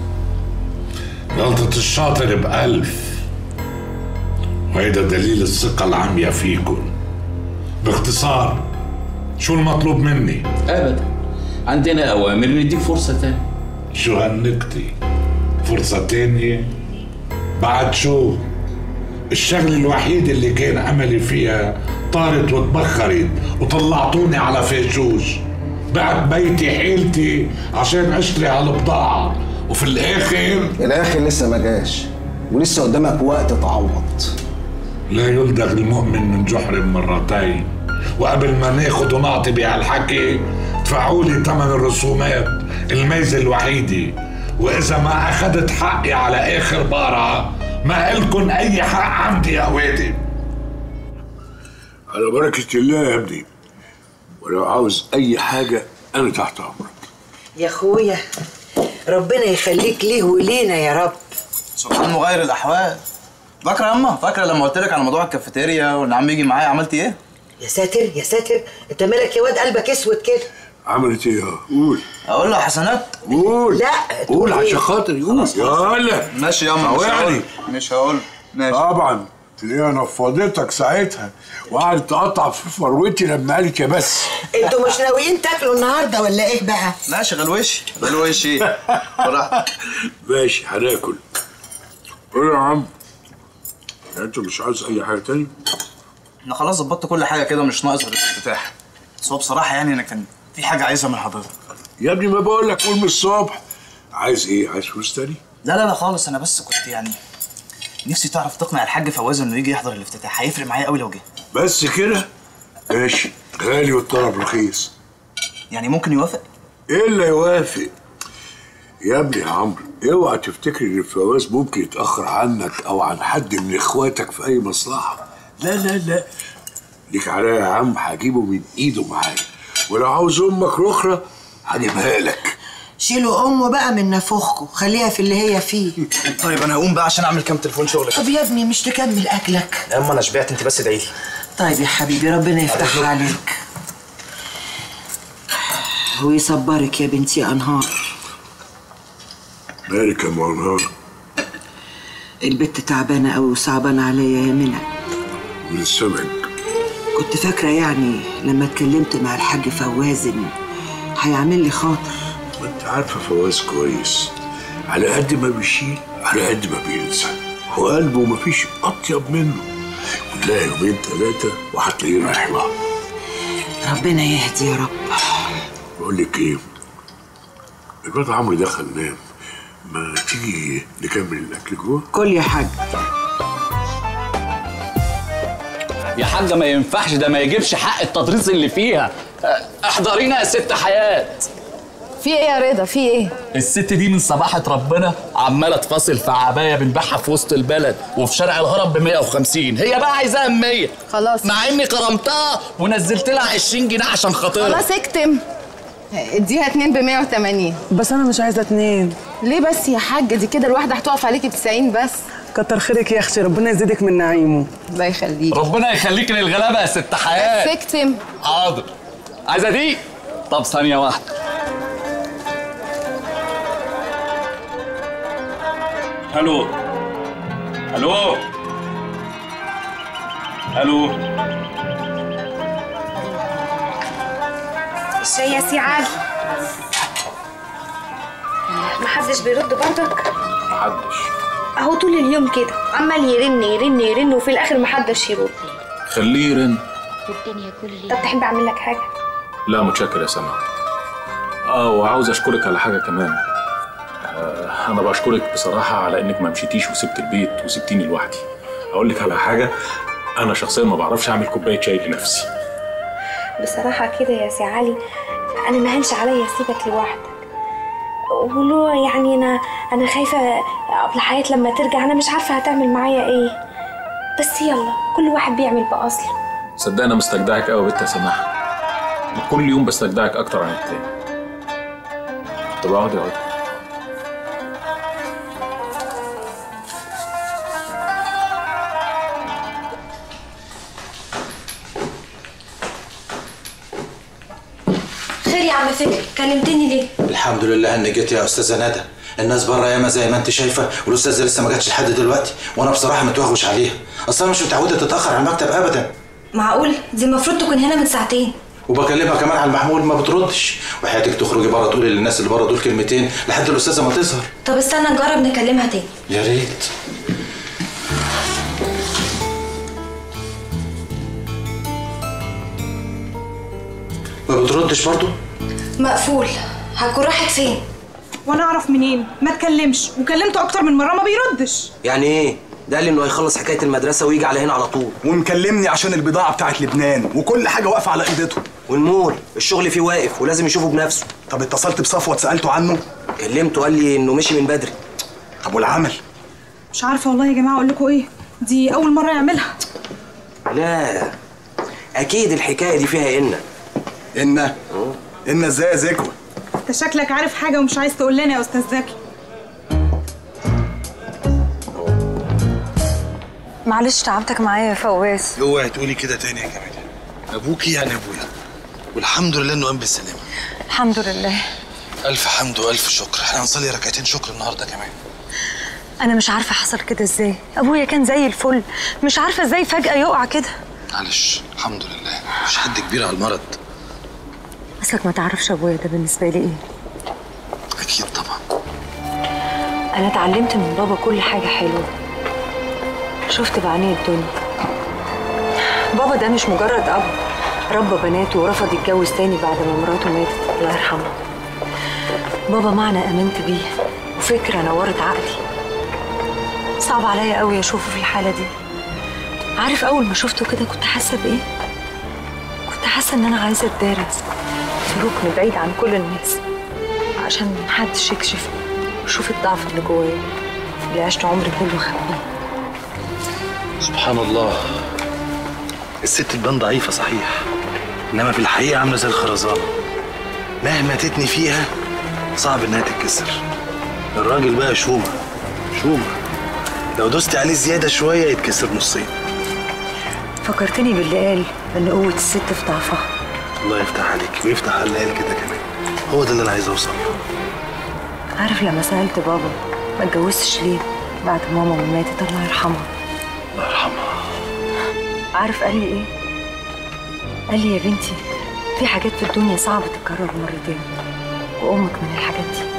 غلطة الشاطر بألف وهيدا دليل الثقة العامية فيكم باختصار شو المطلوب مني؟ ابدا عندنا اوامر نديك فرصه تانية شو هالنكتة؟ فرصة تانية؟ بعد شو؟ الشغلة الوحيدة اللي كان أملي فيها طارت وتبخرت وطلعتوني على فيشوش بعد بيتي حيلتي عشان أشتري هالبضاعة وفي الآخر الاخر لسه ما جاش ولسه قدامك وقت تعوض لا يلدغ المؤمن من جحر مرتين وقبل ما ناخد ونعطي بهالحكي ادفعوا لي ثمن الرسومات الميزة الوحيدة وإذا ما أخدت حقي على آخر بارة ما إلكن أي حق عندي يا أوادي على بركة الله يا ابني ولو عاوز أي حاجة أنا تحت أمرك يا اخويا ربنا يخليك ليه ولينا يا رب سبحان مغير الاحوال فاكره يا اما فاكره لما قلت لك على موضوع الكافيتيريا وان عم يجي معايا عملت ايه يا ساتر يا ساتر انت مالك يا واد قلبك اسود كده عملت إيه قول اقول له يا حسنات قول لا قول تقول إيه؟ عشان خاطري قول يلا ماشي يا اما مش طوعني. هقول مش هقول ماشي طبعا تلاقيها نفضتك ساعتها وقعدت تقطع في فروتي لما قالت يا بس انتوا مش ناويين تاكلوا النهارده ولا ايه بقى؟ ماشي غلوشي غلوشي براحتك ماشي هناكل قول يا عم يعني انت مش عايز اي حاجه تاني انا خلاص ظبطت كل حاجه كده مش ناقص غير الافتتاح بس هو بصراحه يعني انا كان في حاجه عايزها من حضرتك يا ابني ما بقول لك قول من الصبح عايز ايه عايز فلوس تاني لا لا لا خالص انا بس كنت يعني نفسي تعرف تقنع الحاج فواز انه يجي يحضر الافتتاح هيفرق معايا قوي لو جه بس كده ماشي غالي والطلب رخيص يعني ممكن يوافق ايه اللي يوافق يا ابني يا عمرو اوعى تفتكر ان الفواز ممكن يتاخر عنك او عن حد من اخواتك في اي مصلحه لا لا لا ليك عليا يا عم هجيبه من ايده معايا ولو عاوز امك رخرة هجيبها لك شيلوا امه بقى من نافوخكم خليها في اللي هي فيه طيب انا هقوم بقى عشان اعمل كام تليفون شغل طب يا ابني مش تكمل اكلك يا اما انا شبعت انت بس ادعي لي طيب يا حبيبي ربنا يفتحها عليك ويصبرك يا بنتي انهار مالك يا منهار البت تعبانة قوي وصعبانة عليا يا منى من السمك كنت فاكرة يعني لما اتكلمت مع الحاج فواز إن هيعمل لي خاطر ما انت عارفه فواز كويس على قد ما بيشيل على قد ما بينسى وقلبه مفيش اطيب منه كلها يومين ثلاثه وهتلاقيه رايح لها ربنا يهدي يا رب بقول لك ايه الواد عمرو دخل نام ما تيجي نكمل الاكل جوه كل يا حاج يا حاجه ما ينفعش ده ما يجيبش حق التدريس اللي فيها أه، احضرينا يا ست حياه في ايه يا رضا في ايه الست دي من صباحة ربنا عمالة تفاصل في عباية بنبيعها في وسط البلد وفي شارع الهرم ب 150 هي بقى عايزاها ب 100 خلاص مع اني كرمتها ونزلت لها 20 جنيه عشان خاطرها خلاص اكتم اديها اتنين ب 180 بس انا مش عايزه اتنين ليه بس يا حاجه دي كده الواحده هتقف عليكي ب 90 بس كتر خيرك يا اختي ربنا يزيدك من نعيمه الله يخليك ربنا يخليك للغلابة يا ست حياة بس اكتم حاضر عايزة دي طب ثانية واحدة الو الو الو الشاي يا سي علي محدش بيرد برضك محدش اهو طول اليوم كده عمال يرن يرن يرن وفي الاخر محدش يرد خليه يرن طب تحب اعمل لك حاجه لا متشكر يا سما اه وعاوز اشكرك على حاجه كمان آه انا بشكرك بصراحه على انك ما مشيتيش وسبت البيت وسبتيني لوحدي اقول لك على حاجه انا شخصيا ما بعرفش اعمل كوبايه شاي لنفسي بصراحه كده يا سي علي انا ما هنش عليا اسيبك لوحدك ولو يعني انا انا خايفه قبل حياة لما ترجع انا مش عارفه هتعمل معايا ايه بس يلا كل واحد بيعمل باصله صدق انا مستجدعك قوي يا بنت يا سماح كل يوم بستجدعك اكتر عن التاني طب اقعدي اقعدي خير يا عم فكري كلمتني ليه الحمد لله انك جيت يا استاذه ندى الناس بره ياما زي ما انت شايفه والاستاذه لسه ما جاتش لحد دلوقتي وانا بصراحه متوهوش عليها اصلا مش متعوده تتاخر على المكتب ابدا معقول دي المفروض تكون هنا من ساعتين وبكلمها كمان على المحمول ما بتردش وحياتك تخرجي بره تقولي للناس اللي بره دول كلمتين لحد الاستاذه ما تظهر طب استنى نجرب نكلمها تاني يا ريت ما بتردش برضه مقفول هتكون راحت فين وانا اعرف منين ما اتكلمش وكلمته اكتر من مره ما بيردش يعني ايه؟ ده قال لي انه هيخلص حكايه المدرسه ويجي على هنا على طول ومكلمني عشان البضاعه بتاعت لبنان وكل حاجه واقفه على ايدته والمول الشغل فيه واقف ولازم يشوفه بنفسه طب اتصلت بصفوت سالته عنه كلمته قال لي انه مشي من بدري طب والعمل مش عارفه والله يا جماعه اقول لكم ايه دي اول مره يعملها لا اكيد الحكايه دي فيها ان ان ان ازاي يا زكوه انت شكلك عارف حاجه ومش عايز تقول لنا يا استاذ زكي معلش تعبتك معايا يا فواز اوعي تقولي كده تاني يا جميل ابوكي يعني ابويا والحمد لله انه قام بالسلامه الحمد لله الف حمد والف شكر احنا هنصلي ركعتين شكر النهارده كمان انا مش عارفه حصل كده ازاي ابويا كان زي الفل مش عارفه ازاي فجاه يقع كده معلش الحمد لله مش حد كبير على المرض اصلك ما تعرفش ابويا ده بالنسبه لي ايه اكيد طبعا انا اتعلمت من بابا كل حاجه حلوه شفت بعيني الدنيا بابا ده مش مجرد اب ربى بناته ورفض يتجوز تاني بعد ما مراته ماتت الله يرحمها بابا معنى امنت بيه وفكره نورت عقلي صعب عليا قوي اشوفه في الحاله دي عارف اول ما شفته كده كنت حاسه بايه كنت حاسه ان انا عايزه اتدارس في ركن بعيد عن كل الناس عشان محدش يكشف ويشوف الضعف اللي جوايا اللي عشت عمري كله خبيه سبحان الله الست تبان ضعيفة صحيح إنما في الحقيقة عاملة زي الخرزانة مهما تتني فيها صعب إنها تتكسر الراجل بقى شومة شومة لو دوست عليه زيادة شوية يتكسر نصين فكرتني باللي قال ان قوه الست في ضعفها الله يفتح عليك ويفتح على العيال كده كمان هو ده اللي أنا عايز أوصل له عارف لما سألت بابا ما اتجوزتش ليه بعد ماما ما ماتت الله يرحمها الله يرحمها عارف قال لي ايه؟ قال لي يا بنتي في حاجات في الدنيا صعب تتكرر مرتين وأمك من الحاجات دي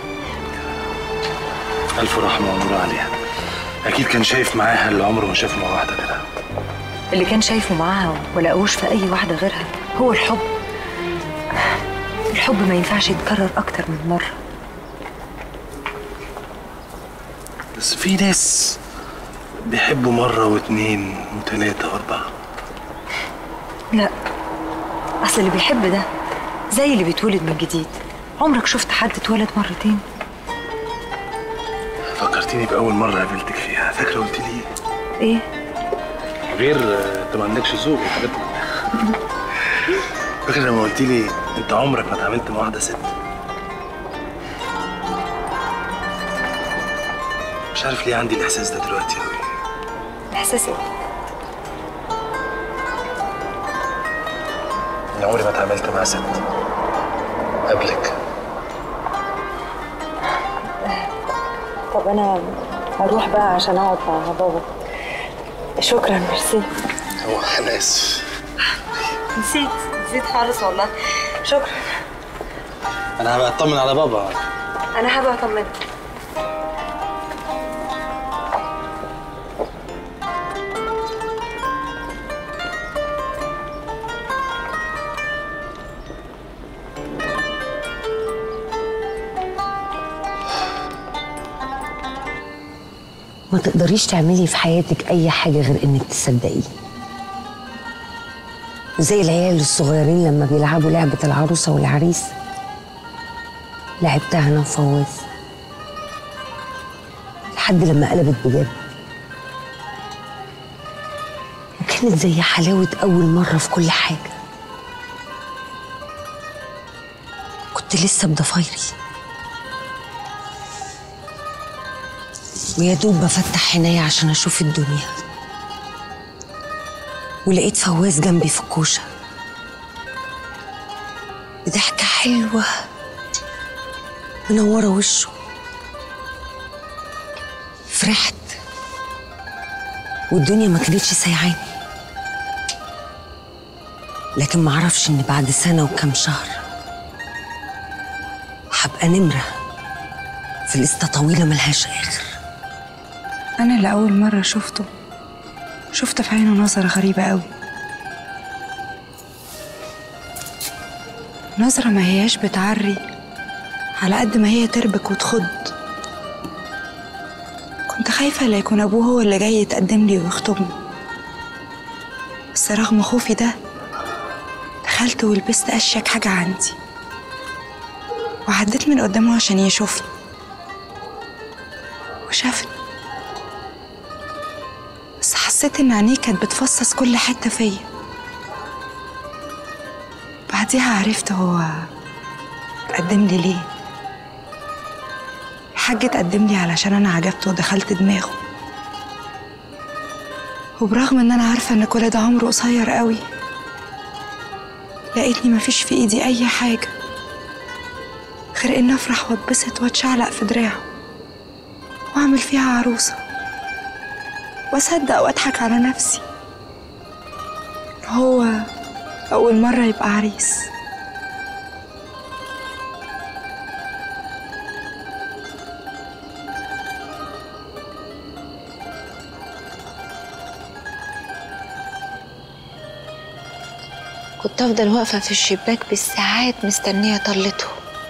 ألف رحمة ونور عليها أكيد كان شايف معاها اللي عمره ما شافه مع واحدة كده اللي كان شايفه معاها ولاقوش في أي واحدة غيرها هو الحب الحب ما ينفعش يتكرر أكتر من مرة بس في ناس بيحبوا مرة واتنين وتلاتة وأربعة لا أصل اللي بيحب ده زي اللي بيتولد من جديد عمرك شفت حد اتولد مرتين فكرتيني بأول مرة قابلتك فيها فاكرة قلت لي ايه غير آه، أنت ما عندكش ذوق وحاجات من دي. فاكرة لما قلت لي أنت عمرك ما اتعاملت مع واحدة ست مش عارف ليه عندي الإحساس ده دلوقتي أوي إحساس ايه إن عمري ما اتعاملت مع ست قبلك طب أنا هروح بقى عشان أقعد مع بابا شكرا ميرسي هو أنا آسف نسيت نسيت خالص والله شكرا أنا هبقى أطمن على بابا أنا هبقى أطمنك ما تقدريش تعملي في حياتك اي حاجه غير انك تصدقيه زي العيال الصغيرين لما بيلعبوا لعبه العروسه والعريس لعبتها انا وفواز لحد لما قلبت بجد وكانت زي حلاوه اول مره في كل حاجه كنت لسه بضفايري ويا دوب بفتح عينيا عشان اشوف الدنيا ولقيت فواز جنبي في الكوشه بضحكه حلوه منوره وشه فرحت والدنيا ما كانتش سايعاني لكن معرفش ان بعد سنه وكام شهر هبقى نمره في لسته طويله ملهاش اخر أنا اللي أول مرة شفته شفت في عينه نظرة غريبة قوي نظرة ما هياش بتعري على قد ما هي تربك وتخض كنت خايفة لا يكون أبوه هو اللي جاي يتقدم لي ويخطبني بس رغم خوفي ده دخلت ولبست أشيك حاجة عندي وعديت من قدامه عشان يشوفني وشافني بس حسيت ان عينيه كانت بتفصص كل حته فيا بعديها عرفت هو قدم لي ليه الحاج اتقدم لي علشان انا عجبته ودخلت دماغه وبرغم ان انا عارفه ان كل ده عمره قصير قوي لقيتني مفيش في ايدي اي حاجه غير ان افرح واتبسط واتشعلق في دراعه واعمل فيها عروسه واصدق واضحك على نفسي هو اول مره يبقى عريس كنت أفضل واقفة في الشباك بالساعات مستنية طلته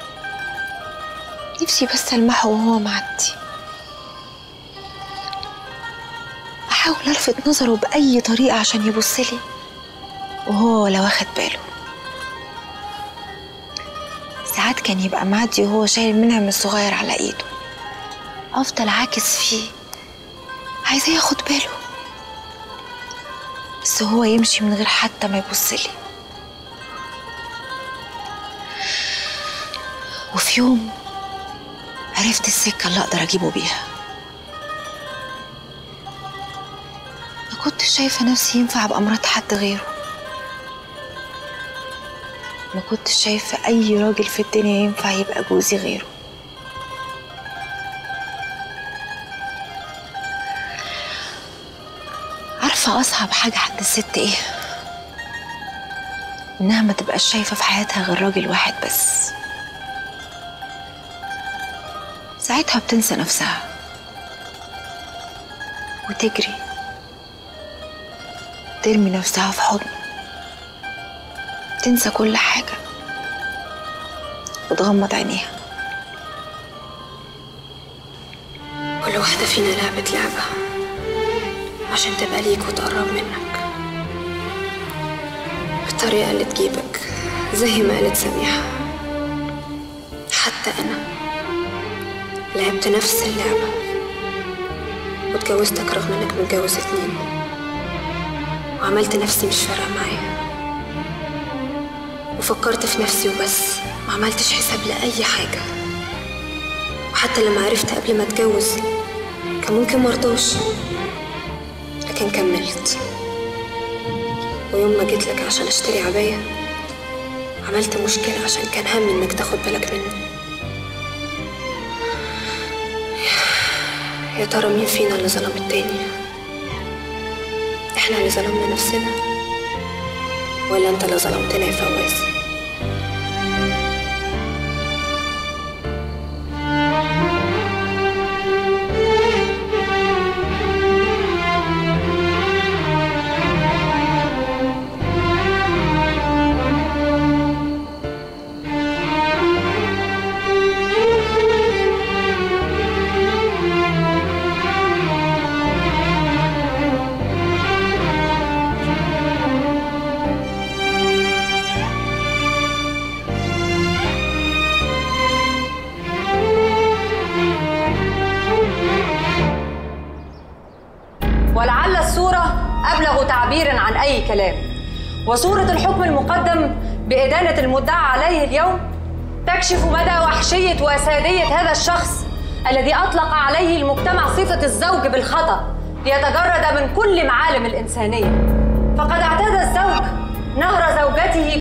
نفسي بس ألمحه وهو معدي أحاول ألفت نظره بأي طريقة عشان يبصلي وهو ولا واخد باله ساعات كان يبقى معدي وهو شايل منعم الصغير على إيده أفضل عاكس فيه عايزاه ياخد باله بس هو يمشي من غير حتى ما يبصلي وفي يوم عرفت السكة اللي أقدر أجيبه بيها ما كنتش شايفة نفسي ينفع أبقى مرات حد غيره ما كنتش شايفة أي راجل في الدنيا ينفع يبقى جوزي غيره عارفة أصعب حاجة عند الست إيه؟ إنها ما تبقاش شايفة في حياتها غير راجل واحد بس ساعتها بتنسى نفسها وتجري ترمي نفسها في حضنه تنسى كل حاجة وتغمض عينيها كل واحدة فينا لعبت لعبة عشان تبقى ليك وتقرب منك بالطريقة اللي تجيبك زي ما قالت سميحة حتى أنا لعبت نفس اللعبة واتجوزتك رغم إنك متجوز اتنين وعملت نفسي مش فارقة معايا وفكرت في نفسي وبس ما عملتش حساب لأي حاجة وحتى لما عرفت قبل ما اتجوز كان ممكن مرضاش لكن كملت ويوم ما جيت لك عشان اشتري عباية عملت مشكلة عشان كان همي انك تاخد بالك مني يا ترى مين فينا اللي ظلم التاني احنا اللي ظلمنا نفسنا ولا انت اللي ظلمتنا يا فواز ولعل الصورة أبلغ تعبيرا عن أي كلام وصورة الحكم المقدم بإدانة المدعى عليه اليوم تكشف مدى وحشية وأسادية هذا الشخص الذي أطلق عليه المجتمع صفة الزوج بالخطأ ليتجرد من كل معالم الإنسانية فقد اعتاد الزوج نهر زوجته